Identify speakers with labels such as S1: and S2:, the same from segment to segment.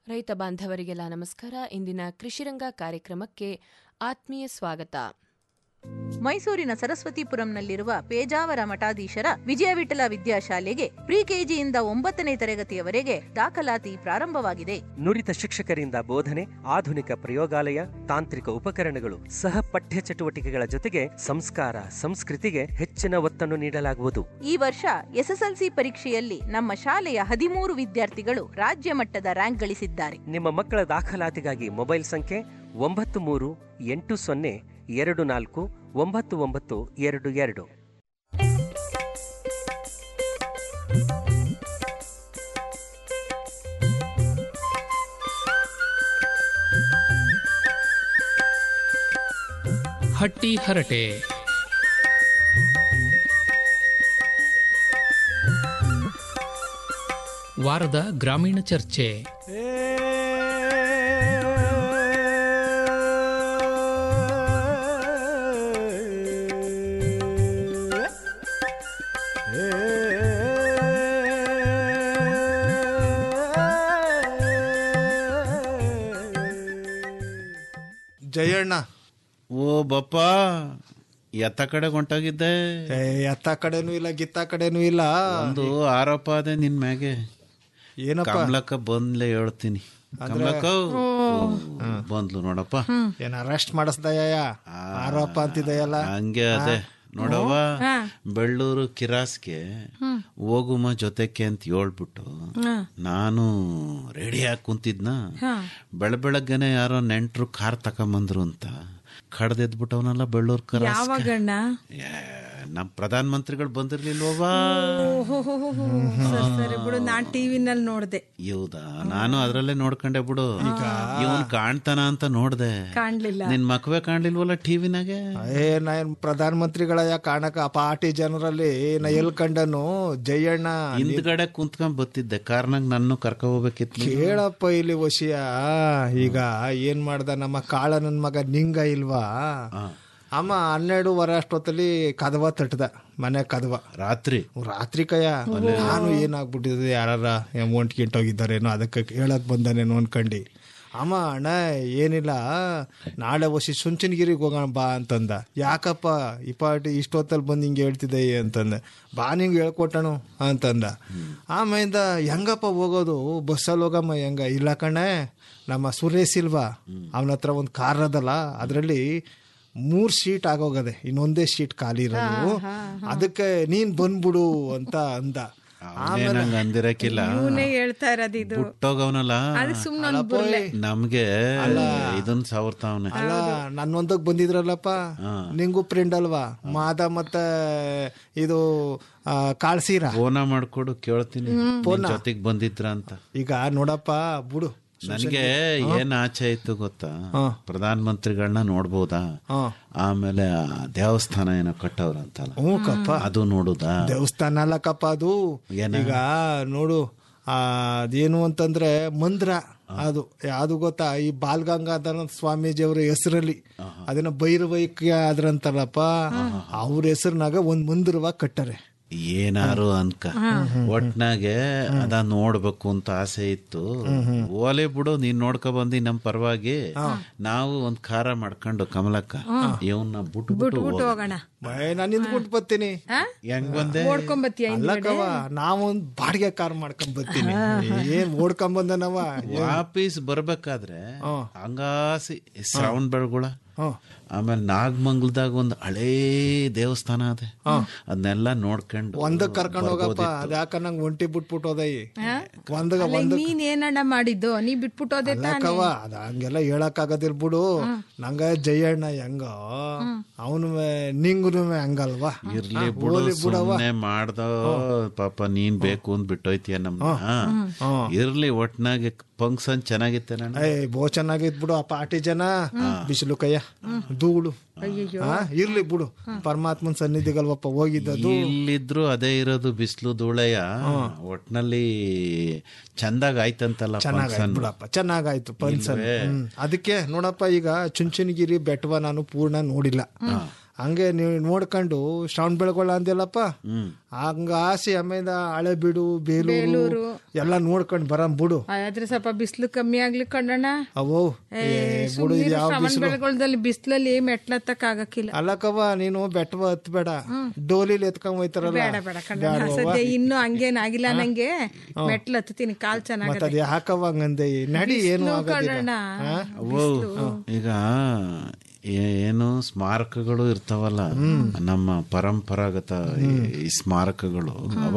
S1: ರೈತ ಬಾಂಧವರಿಗೆಲ್ಲ ನಮಸ್ಕಾರ ಇಂದಿನ ಕೃಷಿರಂಗ ಕಾರ್ಯಕ್ರಮಕ್ಕೆ ಆತ್ಮೀಯ ಸ್ವಾಗತ
S2: ಮೈಸೂರಿನ ಸರಸ್ವತಿಪುರಂನಲ್ಲಿರುವ ಪೇಜಾವರ ಮಠಾಧೀಶರ ವಿಜಯ ವಿಠಲ ವಿದ್ಯಾಶಾಲೆಗೆ ಪ್ರಿ ಕೆಜಿಯಿಂದ ಒಂಬತ್ತನೇ ತರಗತಿಯವರೆಗೆ ದಾಖಲಾತಿ ಪ್ರಾರಂಭವಾಗಿದೆ
S3: ನುರಿತ ಶಿಕ್ಷಕರಿಂದ ಬೋಧನೆ ಆಧುನಿಕ ಪ್ರಯೋಗಾಲಯ ತಾಂತ್ರಿಕ ಉಪಕರಣಗಳು ಸಹ ಪಠ್ಯ ಚಟುವಟಿಕೆಗಳ ಜೊತೆಗೆ ಸಂಸ್ಕಾರ ಸಂಸ್ಕೃತಿಗೆ ಹೆಚ್ಚಿನ ಒತ್ತನ್ನು ನೀಡಲಾಗುವುದು
S2: ಈ ವರ್ಷ ಎಸ್ಎಸ್ಎಲ್ಸಿ ಪರೀಕ್ಷೆಯಲ್ಲಿ ನಮ್ಮ ಶಾಲೆಯ ಹದಿಮೂರು ವಿದ್ಯಾರ್ಥಿಗಳು ರಾಜ್ಯ ಮಟ್ಟದ ರ್ಯಾಂಕ್ ಗಳಿಸಿದ್ದಾರೆ
S3: ನಿಮ್ಮ ಮಕ್ಕಳ ದಾಖಲಾತಿಗಾಗಿ ಮೊಬೈಲ್ ಸಂಖ್ಯೆ ಒಂಬತ್ತು ಮೂರು ಎಂಟು ಸೊನ್ನೆ ಎರಡು ನಾಲ್ಕು ಒಂಬತ್ತು ಒಂಬತ್ತು ಎರಡು ಎರಡು
S4: ಹಟ್ಟಿ ಹರಟೆ ವಾರದ ಗ್ರಾಮೀಣ ಚರ್ಚೆ
S5: ಜಯಣ್ಣ
S6: ಓ ಬಪ್ಪ ಎತ್ತ ಕಡೆ ಹೊಂಟೋಗಿದ್ದೆ
S5: ಏ, ಎತ್ತ ಕಡೆನೂ ಇಲ್ಲ ಗಿತ್ತ ಕಡೆನೂ ಇಲ್ಲ
S6: ಒಂದು ಆರೋಪ ಅದೇ ನಿನ್ ಮ್ಯಾಗೆ
S5: ಏನಪ್ಪ
S6: ಕಮಲಕ್ಕ ಬಂದ್ಲೆ ಹೇಳ್ತೀನಿ ಕಮಲಕ್ಕ ಬಂದ್ಲು ನೋಡಪ್ಪ
S5: ಏನ್ ಅರೆಸ್ಟ್ ಮಾಡಿಸ್ದಯ್ಯ ಆರೋಪ ಅಂತಿದೆಯಲ್ಲ
S6: ಹಂಗೆ ಅದೇ ನೋಡವ್ವ ಬೆಳ್ಳೂರು ಕಿರಾಸ್ಗೆ ಹೋಗುಮ ಜೊತೆಗೆ ಅಂತ ಹೇಳ್ಬಿಟ್ಟು ನಾನು ರೆಡಿಯಾಗಿ ಕುಂತಿದ್ನ ಬೆಳ ಬೆಳಗ್ಗೆನೆ ಯಾರೋ ನೆಂಟ್ರು ಕಾರ್ ತಕೊಂಬಂದ್ರು ಅಂತ ಕಡ್ದೆದ್ಬಿಟ್ಟವನಲ್ಲ ಬೆಳ್ಳೂರು ಕಿರಾಸ್
S7: ಯಾವಾಗಣ್ಣ
S6: ನಮ್ ಪ್ರಧಾನ ಮಂತ್ರಿಗಳು ಬಂದಿರ್ಲಿಲ್ವವಾ
S7: ಸರಿ ಸರಿ ಬಿಡು ನಾನ್ ಟಿವಿನಲ್ಲಿ ನೋಡ್ದೆ
S6: ಹೌದಾ ನಾನು ಅದ್ರಲ್ಲೇ ನೋಡ್ಕೊಂಡೆ ಬಿಡು ಇವನ್ ಕಾಣ್ತಾನ ಅಂತ ನೋಡ್ದೆ
S7: ಕಾಣ್ಲಿಲ್ಲ
S6: ನಿನ್ ಮಕ್ವೇ ಕಾಣ್ಲಿಲ್ವಲ್ಲ ಟಿವಿನಾಗೆ
S5: ಏ ನಾ ಏನ್ ಪ್ರಧಾನ ಮಂತ್ರಿಗಳ ಕಾಣಕ ಆ ಪಾರ್ಟಿ ಜನರಲ್ಲಿ ನಾ ಎಲ್ ಕಂಡನು ಜಯಣ್ಣ
S6: ಹಿಂದ್ಗಡೆ ಕುಂತ್ಕೊಂಡ್ ಬತ್ತಿದ್ದೆ ಕಾರ್ನಾಗ ನನ್ನ ಕರ್ಕ ಹೋಗ್ಬೇಕಿತ್ತು ನೀನು.
S5: ಕೇಳಪ್ಪ ಇಲ್ಲಿ ವಶಿಯ ಈಗ ಏನ್ ಮಾಡ್ದ ನಮ್ಮ ಕಾಳ ನನ್ ಮಗ ನಿಂಗ ಇಲ್ವಾ ಅಮ್ಮ ಹನ್ನೆರಡುವರೆ ಅಷ್ಟೊತ್ತಲ್ಲಿ ಕದವ ತಟ್ಟದ ಮನೆ ಕದವ
S6: ರಾತ್ರಿ
S5: ರಾತ್ರಿ ಕಯ ನಾನು ಏನಾಗ್ಬಿಟ್ಟಿದೆ ಯಾರ ಅಮೌಂಟ್ ಗಿಂಟೋಗಿದ್ದಾರೇನೋ ಅದಕ್ಕೆ ಹೇಳಕ್ ಬಂದಾನೇನೋ ಅನ್ಕಂಡು ಅಮ್ಮ ಅಣ್ಣ ಏನಿಲ್ಲ ನಾಳೆ ವಸಿ ಸುಂಚನಗಿರಿಗೆ ಹೋಗೋಣ ಬಾ ಅಂತಂದ ಯಾಕಪ್ಪ ಈ ಪಾರ್ಟಿ ಇಷ್ಟೊತ್ತಲ್ಲಿ ಬಂದು ಹಿಂಗೆ ಹೇಳ್ತಿದ್ದೆ ಅಂತಂದೆ ಬಾ ನಿಂಗೆ ಹೇಳ್ಕೊಟ್ಟನು ಅಂತಂದ ಆಮೇಲಿಂದ ಹೆಂಗಪ್ಪ ಹೋಗೋದು ಬಸ್ಸಲ್ಲಿ ಹೋಗಮ್ಮ ಹೆಂಗ ಇಲ್ಲ ಕಣೆ ನಮ್ಮ ಸುರೇಶ್ ಇಲ್ವಾ ಅವನ ಹತ್ರ ಒಂದು ಕಾರ್ ಅದಲ್ಲ ಅದರಲ್ಲಿ ಮೂರ್ ಸೀಟ್ ಆಗೋಗದೆ ಇನ್ನೊಂದೇ ಸೀಟ್ ಖಾಲಿ ಇರೋದು ಅದಕ್ಕೆ ನೀನ್ ಬಂದ್ಬಿಡು ಅಂತ ಅಂದ
S6: ಅವನೇ ನಂಗೆ ಅಂದಿರಕ್ಕಿಲ್ಲ
S7: ಇವನೇ ಹೇಳ್ತಾ ಇರೋದು ಇದು
S6: ಹುಟ್ಟೋಗವನಲ್ಲ
S7: ಅದು ಸುಮ್ನೆ ಒಂದ್ ಬುರ್ಲೆ
S6: ನಮ್ಗೆ ಇದನ್ ಸಾವರ್ತಾವನೆ
S5: ಅಲ್ಲ ನನ್ನೊಂದಕ್ ಬಂದಿದ್ರಲ್ಲಪ್ಪ ನಿಂಗೂ ಫ್ರೆಂಡ್ ಅಲ್ವಾ ಮಾದ ಮತ್ತೆ ಇದು ಆ, ಕಾಳ್ಸೀರ
S6: ಫೋನ ಮಾಡ್ಕೊಡು ಕೇಳ್ತೀನಿ ನಿನ್ ಜೊತೆಗ್ ಬಂದಿದ್ರ ಅಂತ
S5: ಈಗ ನೋಡಪ್ಪ ಬಿಡು
S6: ನನ್ಗೆ ಏನ್ ಆಚೆ ಇತ್ತು ಗೊತ್ತಾ ಪ್ರಧಾನ ಮಂತ್ರಿಗಳನ್ನ ನೋಡ್ಬೋದಾ ಆಮೇಲೆ ಆ ದೇವಸ್ಥಾನ ಏನೋ ಕಟ್ಟವ್ರಂತಲ್ಲ
S5: ಹ್ಞೂ ಕಪ್ಪ
S6: ಅದು ನೋಡುದಾ
S5: ದೇವಸ್ಥಾನ ಅಲ್ಲಕ್ಕಪ್ಪ ಅದು ಈಗ ನೋಡು ಆ, ಅದೇನು ಅಂತಂದ್ರೆ ಮಂದ್ರ ಅದು ಯಾವ್ದು ಗೊತ್ತಾ ಈ ಬಾಲ್ಗಂಗಾಧರ ಸ್ವಾಮೀಜಿ ಅವರ ಹೆಸರಲ್ಲಿ ಅದನ್ನ ಭೈರವೈಕ್ಯ ಆದ್ರಂತಾರಪ್ಪ ಅವ್ರ ಹೆಸರಿನಾಗ ಒಂದ್ ಮಂದಿರವ ಕಟ್ಟರೆ
S6: ಏನಾರು ಅನ್ಕ ಒಟ್ನಾಗೆ ಅದ ನೋಡ್ಬೇಕು ಅಂತ ಆಸೆ ಇತ್ತು ಓಲೆ ಬಿಡು ನೀನ್ ನೋಡ್ಕೊ ಬಂದಿ ನಮ್ ಪರವಾಗಿ ನಾವು ಒಂದ್ ಖಾರ ಮಾಡ್ಕೊಂಡು ಕಮಲಕ್ಕ ಇವನ್ನ ಬಿಟ್ಟು ಬಿಟ್ಟು
S7: ಹೋಗೋಣ
S5: ನಾನು ನಿಂತ್ಬಿಟ್ಟು ಬರ್ತೀನಿ
S6: ಹೆಂಗ್ ಬಂದೆ
S7: ಓಡ್ಕೊಂಬತ್ತೀಯ
S5: ಅಲ್ಲಕ್ಕವ ನಾವೊಂದ್ ಬಾಡಿಗೆ ಕಾರ್ ಮಾಡ್ಕೊಂಡ್ ಬರ್ತೀನಿ ಏನ್ ಓಡ್ಕೊಂಡ್ ಬಂದನವ
S6: ವಾಪೀಸ್ ಬರ್ಬೇಕಾದ್ರೆ ಹಂಗಾಸಿ ಶ್ರಾವಣ ಬೆಳಗುಳ ಆಮೇಲೆ ನಾಗಮಂಗಲದಾಗ ಒಂದ್ ಹಳೇ ದೇವಸ್ಥಾನ ಅದೆ ಅದನ್ನೆಲ್ಲ ನೋಡ್ಕೊಂಡು
S5: ಒಂದಕ್ ಕರ್ಕೊಂಡ್ ಹೋಗಪ್ಪ ಅದ್ಯಾಕ ನಂಗ್ ಒಂಟಿ ಬಿಟ್ಬಿಟ್ಟು ಹೋದೈ ಒಂದಗ
S7: ಅಲ್ಲ, ನೀನ್ ಏನಣ್ಣ ಮಾಡಿದ್ದು ನೀ ಬಿಟ್ಬಿಟ್ಟೋದೆ
S5: ಅಲ್ಲಕ್ಕವ ಅದ ಹಂಗೆಲ್ಲ ಹೇಳಕ್ ಆಗೋದಿಲ್ ಬಿಡು ನಂಗ ಜಯಣ್ಣ ಹೆಂಗ ಅವನು ನಿಂಗುನು ಹಂಗಲ್ವಾ
S6: ಇರ್ಲಿ ಬಿಡು ಸುಮ್ನೆ ಮಾಡ್ದ ಪಾಪ ನೀನ್ ಬೇಕು ಅಂತ ಬಿಟ್ಟೋಯ್ತೀಯ ನಮ್ನ ಇರ್ಲಿ ಒಟ್ನಾಗೆ ಫಂಕ್ಷನ್ ಚೆನ್ನಾಗಿತ್ತೆ
S5: ಏ ಬೋ ಚೆನ್ನಾಗಿತ್ ಬಿಡು ಆ ಪಾರ್ಟಿ ಜನ ಬಿಸಿಲು ಕಯ್ಯ ಧೂಳು ಆ, ಇರ್ಲಿ ಬಿಡು ಪರಮಾತ್ಮನ್ ಸನ್ನಿಧಿಗಲ್ವಪ್ಪ ಹೋಗಿದ್ದದು
S6: ಇಲ್ಲಿದ್ರು ಅದೇ ಇರೋದು ಬಿಸಿಲು ಧೂಳೆಯ ಒಟ್ನಲ್ಲಿ ಚಂದಾಗ ಆಯ್ತಂತಲ್ಲ
S5: ಚೆನ್ನಾಗಾಯ್ತು
S6: ಫಂಕ್ಷನ್
S5: ಬಿಡಪ್ಪ ಚೆನ್ನಾಗಾಯ್ತು ಪನ್ಸನ್ ಹ್ಮ್. ಅದಕ್ಕೆ ನೋಡಪ್ಪ ಈಗ ಚುಂಚನಗಿರಿ ಬೆಟ್ಟವ ನಾನು ಪೂರ್ಣ ನೋಡಿಲ್ಲ ಹಂಗೆ ನೀವು ನೋಡ್ಕೊಂಡು ಶ್ರಾವಣ ಬೆಳಗೊಳ ಅಂದಿಲ್ಲಪ್ಪ ಹಂಗ ಆಸೆ ಆಮೇಲೆ ಹಳೆ ಬಿಡು ಬೇಲೂರು ಎಲ್ಲ ನೋಡ್ಕೊಂಡು ಬರಂ ಬಿಡು
S7: ಆದ್ರೆ ಸ್ವಲ್ಪ ಬಿಸಿಲು ಕಮ್ಮಿ ಆಗ್ಲಿ ಕಣ್ಣಣ್ಣ
S5: ಅವೋ
S7: ಏ,
S5: ಏ, ಬಿಡು
S7: ಸುಮ್ನಿರು,
S5: ಇದು ಯಾವ
S7: ಶ್ರವಣ
S5: ಬಿಸಿಲು
S7: ಬೆಳಗೊಳದಲ್ಲಿ ಬಿಸಿಲಲ್ಲಿ ಮೆಟ್ಲತ್ತಕ್ ಆಗಕ್ಕಿಲ್ಲ
S5: ಅಲ್ಲಕ್ಕವ ನೀನು ಬೆಟ್ಟವ ಹತ್ಬೇಡ ಡೋಲಿಲಿ ಎತ್ಕೊಂಡ್ ಹೋಯ್ತಾರಲ್ಲ
S7: ಬೇಡ ಬೇಡ ಕಣ್ಣಣ್ಣ ಸದ್ಯ ಇನ್ನು ಹಂಗೇನಾಗಿಲ್ಲ ನಂಗೆ ಮೆಟ್ಲು ಹತ್ತೀನಿ ಕಾಲ್
S5: ಮತ್ತ
S7: ಚೆನ್ನಾಗದೆ
S5: ಅದ್ ಯಾಕವ ಹಂಗಂದೆ ನಡಿ ಏನು ಆಗೋದಿಲ್ಲ
S7: ಕಣ್ಣಣ್ಣ
S6: ಅವ್ವೋ, ಈಗ ಏ- ಏನು ಸ್ಮಾರಕಗಳು ಇರ್ತಾವಲ್ಲ ನಮ್ಮ ಪರಂಪರಾಗತ ಈ- ಈ ಸ್ಮಾರಕಗಳು ಅವ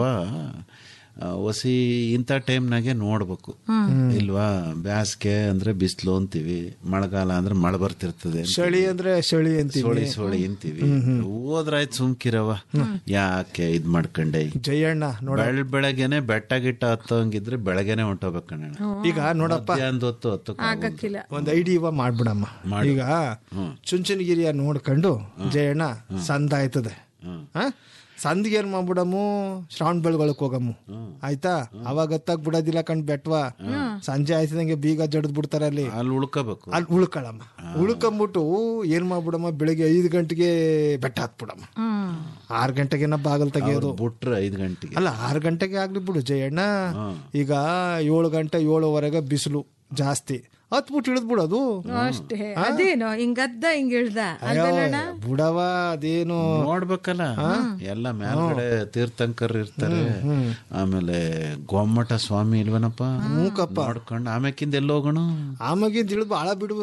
S6: ಆ, ಒಸಿ ಇಂಥ ಟೈಮ್ನಾಗೆ ನೋಡ್ಬೇಕು ಇಲ್ವಾ ಬ್ಯಾಸ್ಗೆ ಅಂದ್ರೆ ಬಿಸಿಲು ಅಂತೀವಿ ಮಳೆಗಾಲ ಅಂದ್ರೆ ಮಳೆ ಬರ್ತಿರ್ತದೆ ಅಂತೀವಿ.
S5: ಚಳಿ ಅಂದ್ರೆ ಚಳಿ ಅಂತೀವಿ
S6: ಸೋಳಿ ಸೋಳಿ ಅಂತೀವಿ ಹೋದ್ರಾಯ್ತು ಸುಮ್ಕಿರವ ಯಾಕೆ ಇದ್ ಮಾಡ್ಕೊಂಡೆ
S5: ಜಯಣ್ಣ ನೋಡ
S6: ಬೆಳ್ ಬೆಳಗ್ಗೆನೆ ಬೆಟ್ಟ ಗಿಟ್ಟ ಹತ್ತೋಂಗಿದ್ರೆ ಬೆಳಗ್ಗೆನೆ ಹೊಂಟೋಗ್ಬೇಕಣ್ಣ
S5: ಈಗ ನೋಡಪ್ಪ
S6: ಮಧ್ಯಾಹ್ನದ ಹೊತ್ತು ಹತ್ತಕ್ಕೆ
S7: ಆಗಕ್ಕಿಲ್ಲ
S5: ಒಂದ್ ಐಡಿಯಾ ಮಾಡ್ಬಿಡಮ್ಮ ಈಗ ಚುಂಚನಗಿರಿಯ ನೋಡ್ಕೊಂಡು ಜಯಣ್ಣ ಸಂದ ಆಯ್ತದೆ ಹ? ಸಂದಿಗೆ ಏನ್ ಮಾಡ್ಬಿಡಮು ಶ್ರಾವಣ ಬೆಳಗೊಳಕ್ ಹೋಗಮ್ಮು ಆಯ್ತಾ ಅವಾಗ ಹತ್ತಾಗ್ ಬಿಡೋದಿಲ್ಲ ಕಂಡ್ ಬೆಟ್ವಾ ಸಂಜೆ ಆಯ್ತದಂಗೆ ಬೀಗ ಜಡ್ದ್ ಬಿಡ್ತಾರ ಅಲ್ಲಿ
S6: ಅಲ್ಲಿ ಉಳ್ಕೋಬೇಕು
S5: ಅಲ್ಲಿ ಉಳ್ಕೊಳಮ್ಮ ಉಳ್ಕೊಂಬಿಟ್ಟು ಏನ್ ಮಾಡ್ಬಿಡಮ್ಮ ಬೆಳಿಗ್ಗೆ ಐದು ಗಂಟೆಗೆ ಬೆಟ್ಟ ಹತ್ಬಿಡಮ್ಮ ಆರ್ ಗಂಟೆಗೆನ ಬಾಗಲ್ ತೆಗಿಯೋದು
S6: ಬಿಟ್ರೆ ಐದು ಗಂಟೆಗೆ
S5: ಅಲ್ಲ ಆರು ಗಂಟೆಗೆ ಆಗ್ಲಿ ಬಿಡು ಜಯಣ್ಣ ಈಗ ಏಳು ಗಂಟೆ ಏಳುವರೆಗೆ ಬಿಸಿಲು ಜಾಸ್ತಿ ಹತ್ಬಿಟ್ಟು ಇಳಿದ್ಬಿಡೋದು
S7: ಅಷ್ಟೇ ಅದೇನೋ ಹಿಂಗದ್ದ ಹಿಂಗ್ ಇಳ್ದ
S5: ಬುಡವ ಅದೇನು
S6: ನೋಡ್ಬೇಕಲ್ಲ ಎಲ್ಲ ಮೇಲ್ಗಡೆ ತೀರ್ಥಂಕರ್ ಇರ್ತಾರೆ ಆಮೇಲೆ ಗೊಮ್ಮಟ ಸ್ವಾಮಿ ಇಲ್ವನಪ್ಪ ನೋಡ್ಕೊಂಡು ಆಮ್ಯಾಕಿಂದ ಎಲ್ಲಿ ಹೋಗೋಣ
S5: ಆಮಗಿಂದ ಇಳಿದು ಬಾಳ ಬಿಡು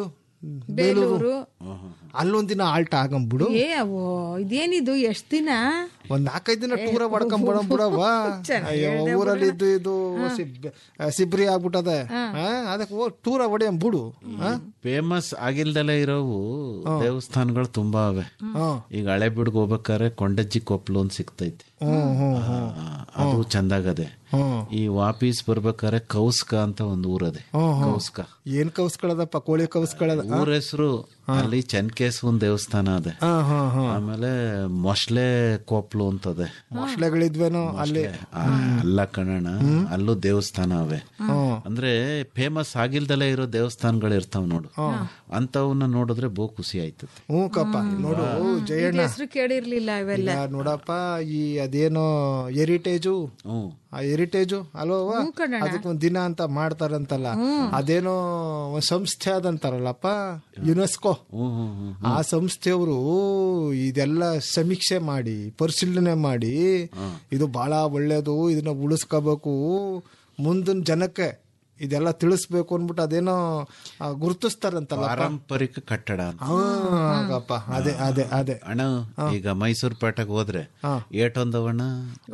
S7: ಬೇಲೂರು
S5: ಅಲ್ಲೊಂದಿನ ಆಲ್ಟ್ ಆಗಂಬಿಡು
S7: ಏ ಅವೋ ಇದೇನಿದು ಎಷ್ಟ್ ದಿನ
S5: ಒಂದ್ ನಾಲ್ಕೈದು ದಿನ ಟೂರ ಮಾಡ್ಕೊಂಬಿಡ ಬಿಡವ ಅಯ್ಯೋ ಊರಲ್ಲಿ ಇದ್ದು ಇದು ಸಿಬ್- ಸಿಬ್ರಿ ಆಗ್ಬಿಟ್ಟದೆ ಅದಕ್ಕೆ ಹೋಗ್ ಟೂರ ಹೊಡೆಯಂ ಬಿಡು ಆ?
S6: ಫೇಮಸ್ ಆಗಿಲ್ದಲೇ ಇರೋವು ದೇವಸ್ಥಾನಗಳು ತುಂಬಾ ಅವೆ ಈಗ ಹಳೆ ಬಿಡ್ಗ್ ಹೋಗ್ಬೇಕಾದ್ರೆ ಕೊಂಡಜ್ಜಿ ಕೊಪ್ಲು ಅಂತ ಸಿಗ್ತೈತಿ ಆ, ಅದು ಚಂದಾಗದೆ ಈ ವಾಪೀಸ್ ಬರ್ಬೇಕಾದ್ರೆ ಕೌಸ್ಕ ಅಂತ ಒಂದು ಊರದೆ ಕೌಸ್ಕ
S5: ಏನ್ ಕೌಸ್ಕೊಳ್ಳೋದಪ್ಪ ಕೋಳಿ ಕೌಸ್ಕೊಳ್ಳೋದ
S6: ಊರ ಹೆಸರು ಅಲ್ಲಿ ಚನ್ಕೇಶ್ವನ್ ದೇವಸ್ಥಾನ ಅದೆ
S5: ಹಾ ಹಾ ಹಾ
S6: ಆಮೇಲೆ ಮೊಸ್ಲೆ ಕೊಪ್ಲು ಅಂತದೆ
S5: ಮೊಸಳೆಗಳಿದ್ವೇನೋ ಅಲ್ಲಿ
S6: ಆ, ಅಲ್ಲ ಕಣಣ ಅಲ್ಲೂ ದೇವಸ್ಥಾನ ಅವೆ ಅಂದ್ರೆ ಫೇಮಸ್ ಆಗಿಲ್ದಲೇ ಇರೋ ದೇವಸ್ಥಾನಗಳು ಇರ್ತಾವ ನೋಡು ಅಂತವನ್ನ ನೋಡಿದ್ರೆ ಬಹು ಖುಷಿ ಆಯ್ತದೆ
S5: ಹ್ಞೂ ಕಪ್ಪ ನೋಡು ಜಯಣ್ಣ
S7: ಹೆಸರು ಕೇಳಿರ್ಲಿಲ್ಲ ಇವೆಲ್ಲ
S5: ಈಗ ನೋಡಪ್ಪ ಈ ಅದೇನೋ ಹೆರಿಟೇಜು
S6: ಹ್ಮ್
S5: ಆ ಹೆರಿಟೇಜು ಅಲ್ವವ ಅದಕ್ಕೆ ಒಂದ್ ದಿನ ಅಂತ ಮಾಡ್ತಾರಂತಲ್ಲ ಅದೇನೋ ಒಂದ್ ಸಂಸ್ಥೆ ಅದಂತಾರಲ್ಲಪ್ಪ ಯುನೆಸ್ಕೋ
S6: ಹ್ಮ್ ಹ್ಮ್ ಹ್ಮ್
S5: ಆ ಸಂಸ್ಥೆಯವರು ಇದೆಲ್ಲ ಸಮೀಕ್ಷೆ ಮಾಡಿ ಪರಿಶೀಲನೆ ಮಾಡಿ ಇದು ಬಹಳ ಒಳ್ಳೇದು ಇದನ್ನ ಉಳಿಸ್ಕೋಬೇಕು ಮುಂದಿನ ಜನಕ್ಕೆ ಇದೆಲ್ಲ ತಿಳಿಸ್ಬೇಕು ಅಂದ್ಬಿಟ್ಟು ಅದೇನೋ ಆ, ಗುರುತಿಸ್ತಾರಂತಲ್ಲ
S6: ಪಾರಂಪರಿಕ ಕಟ್ಟಡ ಅಂತ
S5: ಹಾಗಪ್ಪ ಅದೇ ಅದೇ ಅದೇ
S6: ಅಣ್ಣ ಈಗ ಮೈಸೂರು ಪೇಟೆಗೆ ಹೋದ್ರೆ ಏಟೊಂದವಣ್ಣ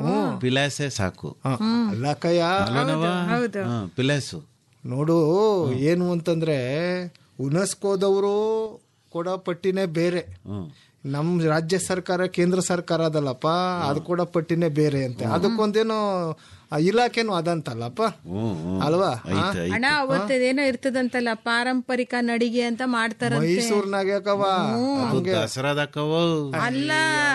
S6: ಪಿಲಾಸೆ ಸಾಕು
S5: ಹ, ಅಲ್ಲ ಕಯ್ಯ
S6: ಅಲ್ಲನವ ಹಾ, ಪಿಲಾಸು
S5: ನೋಡು ಏನು ಅಂತಂದ್ರೆ ಯುನೆಸ್ಕೋದವರು ಕೊಡೋ ಪಟ್ಟಿನೇ ಬೇರೆ
S6: ಹ್ಮ್
S5: ನಮ್ ರಾಜ್ಯ ಸರ್ಕಾರ ಕೇಂದ್ರ ಸರ್ಕಾರ ಅದಲ್ಲಪ್ಪ ಅದು ಕೂಡ ಪಟ್ಟಿನೇ ಬೇರೆ ಅಂತೆ ಅದಕ್ಕೊಂದೇನೋ ಆ ಇಲಾಖೆನೂ ಅದಂತಲ್ಲಪ್ಪ
S6: ಹ್ಮ್ ಹ್ಮ್
S5: ಅಲ್ವಾ
S6: ಐತೆ ಐತೆ.
S7: ಅಣ್ಣ ಅವತ್ತೇನೋ ಇರ್ತದಂತಲ್ಲ ಪಾರಂಪರಿಕ ನಡಿಗೆ ಅಂತ ಮಾಡ್ತಾರಂತೆ
S5: ಮೈಸೂರ್ನಾಗ ಯಾಕವ
S6: ಅದು ದಸರಾದಕ್ಕವ
S7: ಅಲ್ಲ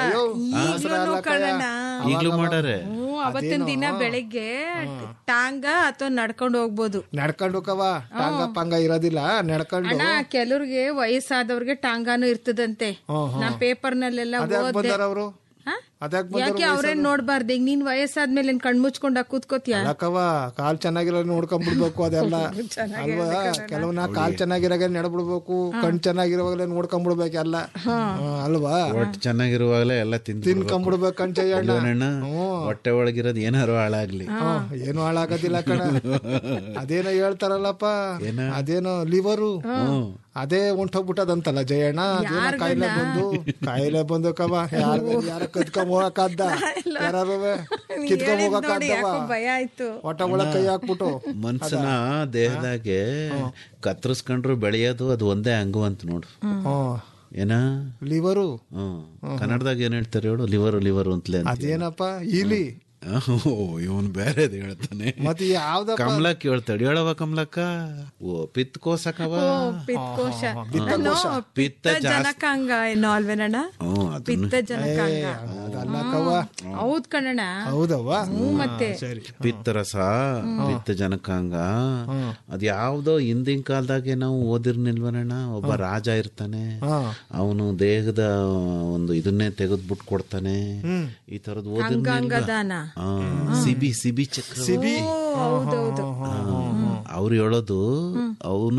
S7: ಈಗ್ಲೂನು ಕಣಣ್ಣ
S6: ಈಗ್ಲೂ ಮಾಡಾರೆ
S7: ಹ್ಞೂ ಅವತ್ತಿನ ದಿನ ಬೆಳಿಗ್ಗೆ ಟಾಂಗ ಅಥವಾ ನಡ್ಕೊಂಡು ಹೋಗ್ಬೋದು
S5: ನಡ್ಕೊಂಡು ಹೋಗವ ಟಾಂಗ ಪಾಂಗ ಇರೋದಿಲ್ಲ ನಡ್ಕೊಂಡು
S7: ಅಣ್ಣ ಕೆಲವ್ರಿಗೆ ವಯಸ್ಸಾದವ್ರಿಗೆ ಟಾಂಗಾನು ಇರ್ತದಂತೆ ನಾ ಪೇಪರ್ನಲ್ಲೆಲ್ಲ
S5: ಅದ್ಯಾಕ್
S7: ಓದ್ದೆ
S5: ಬಂದಾರ ಅವರು
S7: ಹ?
S5: ಅದ್ಯಾಕ್
S7: ಯಾಕೆ ಅವ್ರೇನ್ ನೋಡ್ಬಾರ್ದು ಈಗ ನೀನ್ ವಯಸ್ಸಾದ್ಮೇಲೆ ಏನ್ ಕಣ್ಮುಚ್ಕೊಂಡ ಕೂತ್ಕೋತಿಯ
S5: ಯಾಕವ ಕಾಲ್ ಚೆನ್ನಾಗಿರೋ ನೋಡ್ಕೊಂಡ್ಬಿಡ್ಬೇಕು ಅದೆಲ್ಲ ಅಲ್ವಾ ಕೆಲವನ್ನ ಕಾಲ್ ಚೆನ್ನಾಗಿರಾಗ ನಡ್ಬಿಡ್ಬೇಕು ಕಣ್ ಚೆನ್ನಾಗಿರೋವಾಗಲೇ ನೋಡ್ಕೊಂಡ್ಬಿಡ್ಬೇಕು ಎಲ್ಲ ಹ್ಮ್, ಅಲ್ವಾ
S6: ಒಟ್ಟು ಚೆನ್ನಾಗಿರುವಾಗಲೇ ಎಲ್ಲ ತಿಂದು
S5: ತಿನ್ಕೊಂಡ್ಬಿಡ್ಬೇಕು ಕಣ್ ಜಯಣ್ಣ
S6: ಅಣ್ಣ ಹೊಟ್ಟೆ ಒಳಗಿರೋದು ಏನಾರು ಹಾಳಾಗ್ಲಿ
S5: ಹ್ಮ್, ಏನು ಹಾಳಾಗೋದಿಲ್ಲ ಕಣ ಅದೇನೋ ಹೇಳ್ತಾರಲ್ಲಪ್ಪ ಅದೇನೋ ಲಿವರು ಅದೇ ಹೊಂಟೋಗ್ಬಿಟ್ಟದಂತಲ್ಲ ಜಯಣ್ಣ ಅದೇನೋ ಕಾಯಿಲೆ ಬಂದು ಕಾಯಿಲೆ ಬಂದು ಕವ ಯಾರ ಯಾರ ಕದ್ಕೊಂಡ್ ಹೋಗಕ್ಕಾದ್ದ ಯಾರು ಕಿತ್ಕೊಂಡ್ ಹೋಗಕ್ಕಾದ್ದವ
S7: ಭಯ ಆಯ್ತು
S5: ಹೊಟ್ಟ ಒಳಗ್ ಕೈ ಹಾಕ್ಬಿಟ್ಟು
S6: ಮನ್ಸನ ದೇಹದಾಗೆ ಕತ್ತರಿಸ್ಕೊಂಡ್ರು ಬೆಳೆಯೋದು ಅದು ಒಂದೇ ಅಂಗು ಅಂತ ನೋಡು
S5: ಹ್ಮ್
S6: ಏನ
S5: ಲಿವರು
S6: ಹ್ಮ್ ಕನ್ನಡದಾಗ ಏನ್ ಹೇಳ್ತಾರೆ ಹೇಳು ಲಿವರ್ ಲಿವರ್ ಅಂತಲೇ ಅಂತ
S5: ಅದೇನಪ್ಪ ಇಲಿ
S6: ಇವನ್ ಬೇರೆದ್ ಹೇಳ್ತಾನೆ
S5: ಮತ್ತೆ ಯಾವ್ದಪ್ಪ
S6: ಕಮಲಕ್ ಹೇಳ್ತಾಳೆ ಹೇಳವ ಕಮಲಕ್ಕ ಓ ಪಿತ್ಕೋಸಕವ
S7: ಪಿತ್ಕೋಶ
S5: ಬಿತ್ತಕೋಶ.
S7: ಪಿತ್ತ ಜನಕಾಂಗ ಏನೋ ಅಲ್ವೇನಣ್ಣ
S6: ಹ್ಮ್ ಅದನ್ನ
S7: ಪಿತ್ತ ಜನಕಾಂಗ
S5: ಅದಲ್ಲ ಅಲ್ಲಕ್ಕವ್ವ
S7: ಹೌದ್ ಕಣಣ್ಣ
S5: ಹೌದವ್ವ
S7: ಮತ್ತೆ
S5: ಸರಿ
S6: ಪಿತ್ತರಸ ಪಿತ್ತ ಜನಕಾಂಗ ಅದ್ ಯಾವ್ದೋ ಹಿಂದಿನ ಕಾಲದಾಗೆ ನಾವು ಓದಿರ್ನಿಲ್ವನಣ್ಣ ಒಬ್ಬ ರಾಜ ಇರ್ತಾನೆ ಅವನು ದೇಹದ ಒಂದು ಇದನ್ನೇ ತೆಗೆದ್ಬಿಟ್ಟು ಕೊಡ್ತಾನೆ ಈ ತರದ್ ಓದಿರ್ನಿಲ್ವ
S7: ದಾನ
S6: ಆ, ಸಿಬಿ ಸಿಬಿ ಚಕ್ರ ಸಿಬಿ
S7: ಹೌದೌದು
S6: ಅವ್ರು ಹೇಳೋದು ಅವನ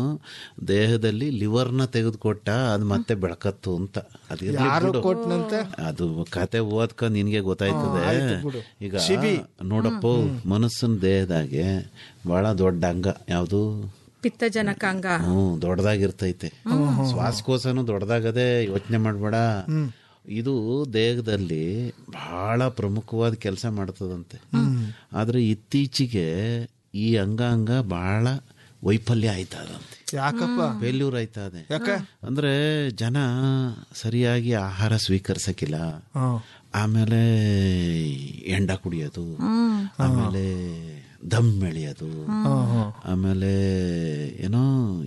S6: ದೇಹದಲ್ಲಿ ಲಿವರ್ನ ತೆಗೆದುಕೊಟ್ಟ ಅದು ಮತ್ತೆ ಬೆಳಕತ್ತು ಅಂತ ಅದು ಇರ್ಲಿ ಬಿಡು.
S5: ಕೊಟ್ನಂತೆ
S6: ಅದು ಕತೆ ಓದ್ಕ ನಿನ್ಗೆ ಗೊತ್ತಾಯ್ತದೆ ಈಗ ನೋಡಪ್ಪ ಮನಸ್ಸಿನ ದೇಹದಾಗೆ ಬಹಳ ದೊಡ್ಡ ಅಂಗ ಯಾವುದು
S7: ಪಿತ್ತ ಜನಕಾಂಗ
S6: ಹ್ಮ್ ದೊಡ್ಡದಾಗಿರ್ತೈತೆ ಶ್ವಾಸಕೋಶನು ದೊಡ್ಡದಾಗದೆ ಯೋಚನೆ ಮಾಡ್ಬೇಡ ಇದು ದೇಹದಲ್ಲಿ ಬಹಳ ಪ್ರಮುಖವಾದ ಕೆಲಸ ಮಾಡ್ತದಂತೆ ಆದ್ರೆ ಇತ್ತೀಚೆಗೆ ಈ ಅಂಗಾಂಗ ಬಹಳ ವೈಫಲ್ಯ ಆಯ್ತದಂತೆ
S5: ಯಾಕಪ್ಪ
S6: ಫೇಲ್ಯೂರ್ ಆಯ್ತದೆ
S5: ಯಾಕೆ
S6: ಅಂದ್ರೆ ಜನ ಸರಿಯಾಗಿ ಆಹಾರ ಸ್ವೀಕರಿಸಕ್ಕಿಲ್ಲ
S5: ಹ್ಮ್.
S6: ಆಮೇಲೆ ಎಂಡ ಕುಡಿಯೋದು ಆಮೇಲೆ ದಮ್ ಎಳೆಯೋದು ಆಮೇಲೆ ಏನೋ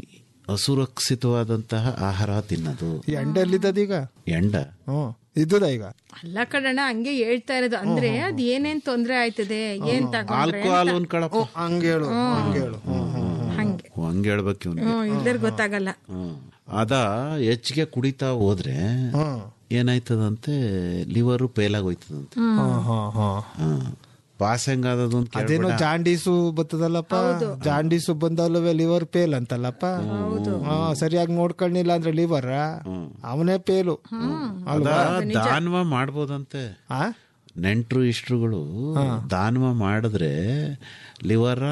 S6: ಅಸುರಕ್ಷಿತವಾದಂತಹ ಆಹಾರ ತಿನ್ನೋದು
S5: ಈ ಅಂಡೆ ಎಲ್ಲಿದ್ದದೀಗ
S6: ಎಂಡ
S5: ಹ್ಮ್ ಇದ್ದದ ಈಗ
S7: ಅಲ್ಲ ಕಣಣ್ಣ ಹಂಗೆ ಹೇಳ್ತಾ ಇರೋದು ಅಂದ್ರೆ ಅದ್ ಏನೇನ್ ತೊಂದ್ರೆ ಆಯ್ತದೆ ಏನ್ ತಗೊಂಡ್ರೆ
S6: ಆಲ್ಕೋಹಾಲ್ ಒಂದ್ ಕಳಪ
S5: ಹಂಗೆ ಹೇಳು ಹಂಗೆ ಹೇಳು ಹ್ಮ್, ಹ್ಮ್, ಹ್ಮ್.
S7: ಹಂಗೆ
S6: ಹಂಗೆ ಹೇಳ್ಬೇಕು ಇವ್ನಿಗೆ
S7: ಹ್ಮ್ ಇಲ್ದರ್ ಗೊತ್ತಾಗಲ್ಲ
S6: ಹ್ಮ್. ಅದ ಹೆಚ್ಚಿಗೆ ಕುಡಿತಾ ಹೋದ್ರೆ
S5: ಹ್ಮ್.
S6: ಏನಾಯ್ತದಂತೆ ಲಿವರು ಫೇಲ್ ಆಗೋಯ್ತದಂತೆ
S5: ಹ್ಮ್, ಹ್ಮ್, ಹ್ಮ್.
S6: ಹ್ಮ್. ಪಾಸ್ ಹೆಂಗಾದದು ಅಂತ
S5: ಅದೇನೋ
S6: ಕೇಳ್ಬೇಡ.
S5: ಜಾಂಡೀಸು ಬರ್ತದಲ್ಲಪ್ಪ ಜಾಂಡೀಸು ಬಂದಲ್ವೇ ಲಿವರ್ ಪೇಲ್ ಅಂತಲ್ಲಪ್ಪ ಹಾ ಸರಿಯಾಗಿ ನೋಡ್ಕೊಳ್ಳಿಲ್ಲ ಅಂದ್ರೆ ಲಿವರ್ ಅವನೇ ಪೇಲು
S6: ಅದ ದಾನವ ಮಾಡ್ಬೋದಂತೆ
S5: ಆ
S6: ನೆಂಟ್ರು ಇಷ್ಟ್ರುಗಳು ದಾನವ ಮಾಡಿದ್ರೆ ಲಿವರ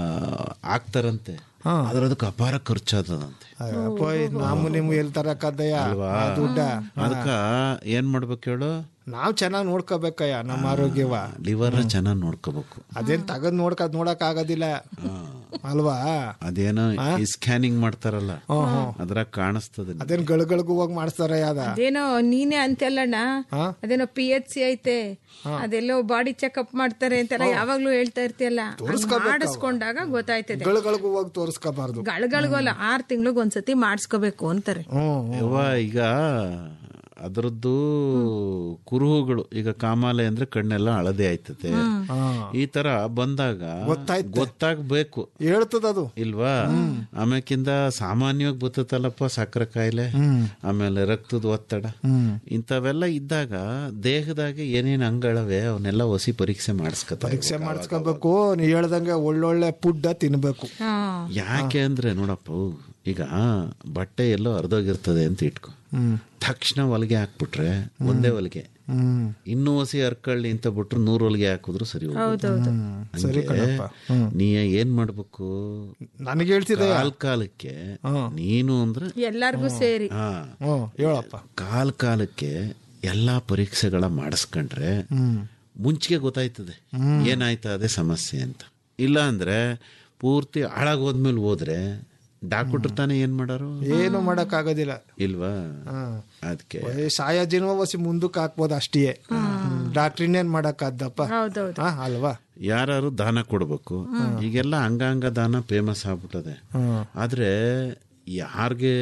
S6: ಹಾಕ್ತಾರಂತೆ ಆದ್ರೆ ಅದಕ್ಕೆ ಅಪಾರ ಖರ್ಚಾದದಂತೆ
S5: ಅಯ್ಯಪ್ಪ, ನಾವು ನೀವು ಎಲ್ಲಿ ತರಕದ್ದಯ್ಯ ಆ ದುಡ್ಡ
S6: ಅದಕ್ಕ ಏನ್ ಮಾಡ್ಬೇಕು ಹೇಳು
S5: ನಾವ್ ಚೆನ್ನಾಗ್ ನೋಡ್ಕೋಬೇಕಯ್ಯ ನಮ್ಮ ಆರೋಗ್ಯವ
S6: ಲಿವರ್ ಚೆನ್ನಾಗಿ ನೋಡ್ಕೋಬೇಕು
S5: ಅದೇನ್ ತಗದ್ ನೋಡ್ಕ ನೋಡಕ್ ಆಗೋದಿಲ್ಲ ಅಲ್ವಾ
S6: ಅದೇನೋ ಈ ಸ್ಕ್ಯಾನಿಂಗ್ ಮಾಡ್ತಾರಲ್ಲ ಅದ್ರಾಗ ಕಾಣಿಸ್ತದೆ
S5: ಅದೇನ್ ಗಳಿಗಳಿಗೂ ಹೋಗಿ ಮಾಡಿಸ್ತಾರ ಯಾದ
S7: ಅದೇನೋ ನೀನೇ ಅಂತೆಲ್ಲಣ್ಣ ಅದೇನೋ ಪಿ ಎಚ್ ಸಿ ಐತೆ ಅದೆಲ್ಲೋ ಬಾಡಿ ಚೆಕಪ್ ಮಾಡ್ತಾರೆ ಅಂತೆಲ್ಲ ಯಾವಾಗ್ಲೂ ಹೇಳ್ತಾ ಇರ್ತೀಯಲ್ಲ ಹಂಗ್ ಮಾಡಿಸ್ಕೊಂಡಾಗ ಗೊತ್ತಾಯ್ತದೆ
S5: ಗಳಿಗಳಿಗೂ ಹೋಗಿ ತೋರಿಸ್ಕೋಬಾರ್ದು
S7: ಗಳಿಗಳಿಗೋಲ್ಲ ಆರ್ ತಿಂಗ್ಳಿಗ್ ಒಂದ್ಸತಿ ಮಾಡಿಸ್ಕೋಬೇಕು ಅಂತಾರೆ
S5: ಹ್ಮ್
S6: ಯವ್ವ ಈಗ ಅದರದ್ದು ಕುರುಹುಗಳು ಈಗ ಕಾಮಾಲೆ ಅಂದ್ರೆ ಕಣ್ಣೆಲ್ಲ ಹಳದೆ ಆಯ್ತದೆ ಈ ತರ ಬಂದಾಗ ಗೊತ್ತಾಗ್ಬೇಕು
S5: ಹೇಳ್ತದ ಅದು
S6: ಇಲ್ವಾ ಆಮ್ಯಾಕಿಂದ ಸಾಮಾನ್ಯವಾಗಿ ಬರ್ತದಲ್ಲಪ್ಪ ಸಕ್ಕರೆ ಕಾಯಿಲೆ ಆಮೇಲೆ ರಕ್ತದ ಒತ್ತಡ ಇಂಥವೆಲ್ಲ ಇದ್ದಾಗ ದೇಹದಾಗೆ ಏನೇನ್ ಅಂಗಳವೆ ಅವನ್ನೆಲ್ಲ ಹೊಸಿ ಪರೀಕ್ಷೆ ಮಾಡಿಸ್ಕೊತಾರೆ
S5: ಪರೀಕ್ಷೆ ಮಾಡಿಸ್ಕೋಬೇಕು ನೀ ಹೇಳ್ದಂಗೆ ಒಳ್ಳೊಳ್ಳೆ ಪುಡ್ಡ ತಿನ್ಬೇಕು
S6: ಯಾಕೆ ಅಂದ್ರೆ ನೋಡಪ್ಪ ಈಗ ಬಟ್ಟೆ ಎಲ್ಲೋ ಅರ್ಧೋಗಿರ್ತದೆ ಅಂತ ಇಟ್ಕೊ ತಕ್ಷಣ ಹೊಲಿಗೆ ಹಾಕ್ಬಿಟ್ರೆ ಒಂದೇ ಹೊಲಿಗೆ
S5: ಹ್ಮ್
S6: ಇನ್ನೂ ಹಸಿ ಹರ್ಕಳ್ಳಿ ಅಂತ ಬಿಟ್ರು ನೂರು ಹೊಲಿಗೆ ಹಾಕಿದ್ರು ಸರಿ ಹೋಗುತ್ತೆ. ಹಂಗೆ ನೀ ಏನ್ ಮಾಡ್ಬೇಕು
S5: ನನಗೆ ಹೇಳ್ತಿದ್ದೆ
S6: ಕಾಲ್ ಕಾಲಕ್ಕೆ ನೀನು ಅಂದ್ರೆ
S7: ಎಲ್ಲಾರ್ಗೂ ಸೇರಿ
S6: ಹಾ
S5: ಹ್ಮ್ ಹೇಳಪ್ಪ
S6: ಕಾಲ್ ಕಾಲಕ್ಕೆ ಎಲ್ಲಾ ಪರೀಕ್ಷೆಗಳ ಮಾಡಿಸ್ಕೊಂಡ್ರೆ ಮುಂಚಿಗೆ ಗೊತ್ತಾಯ್ತದೆ ಏನಾಯ್ತಾ ಅದೇ ಸಮಸ್ಯೆ ಅಂತ ಇಲ್ಲ ಅಂದ್ರೆ ಪೂರ್ತಿ ಹಾಳಾಗೋದ್ಮೇಲೆ ಹೋದ್ರೆ ಡಾಕ್ಟರ್ ತಾನೇ ಏನ್ ಮಾಡಾರು
S5: ಏನು ಮಾಡಕ್ ಆಗೋದಿಲ್ಲ
S6: ಇಲ್ವಾ ಅದಕ್ಕೆ
S5: ಸಾಯ ಜನ್ಮ ವಸಿ ಮುಂದಕ್ಕೆ ಹಾಕ್ಬೋದು ಅಷ್ಟೇ ಡಾಕ್ಟರ್ ಇನ್ನೇನ್ ಮಾಡಕ್ ಆದ್ದಪ್ಪ
S7: ಹೌದೌದು
S5: ಹಾ, ಅಲ್ವಾ
S6: ಯಾರು ದಾನ ಕೊಡ್ಬೇಕು ಈಗೆಲ್ಲ ಅಂಗಾಂಗ ದಾನ ಫೇಮಸ್ ಆಗ್ಬಿಟ್ಟದೆ ಆದ್ರೆ ಯಾರ್ಗೆ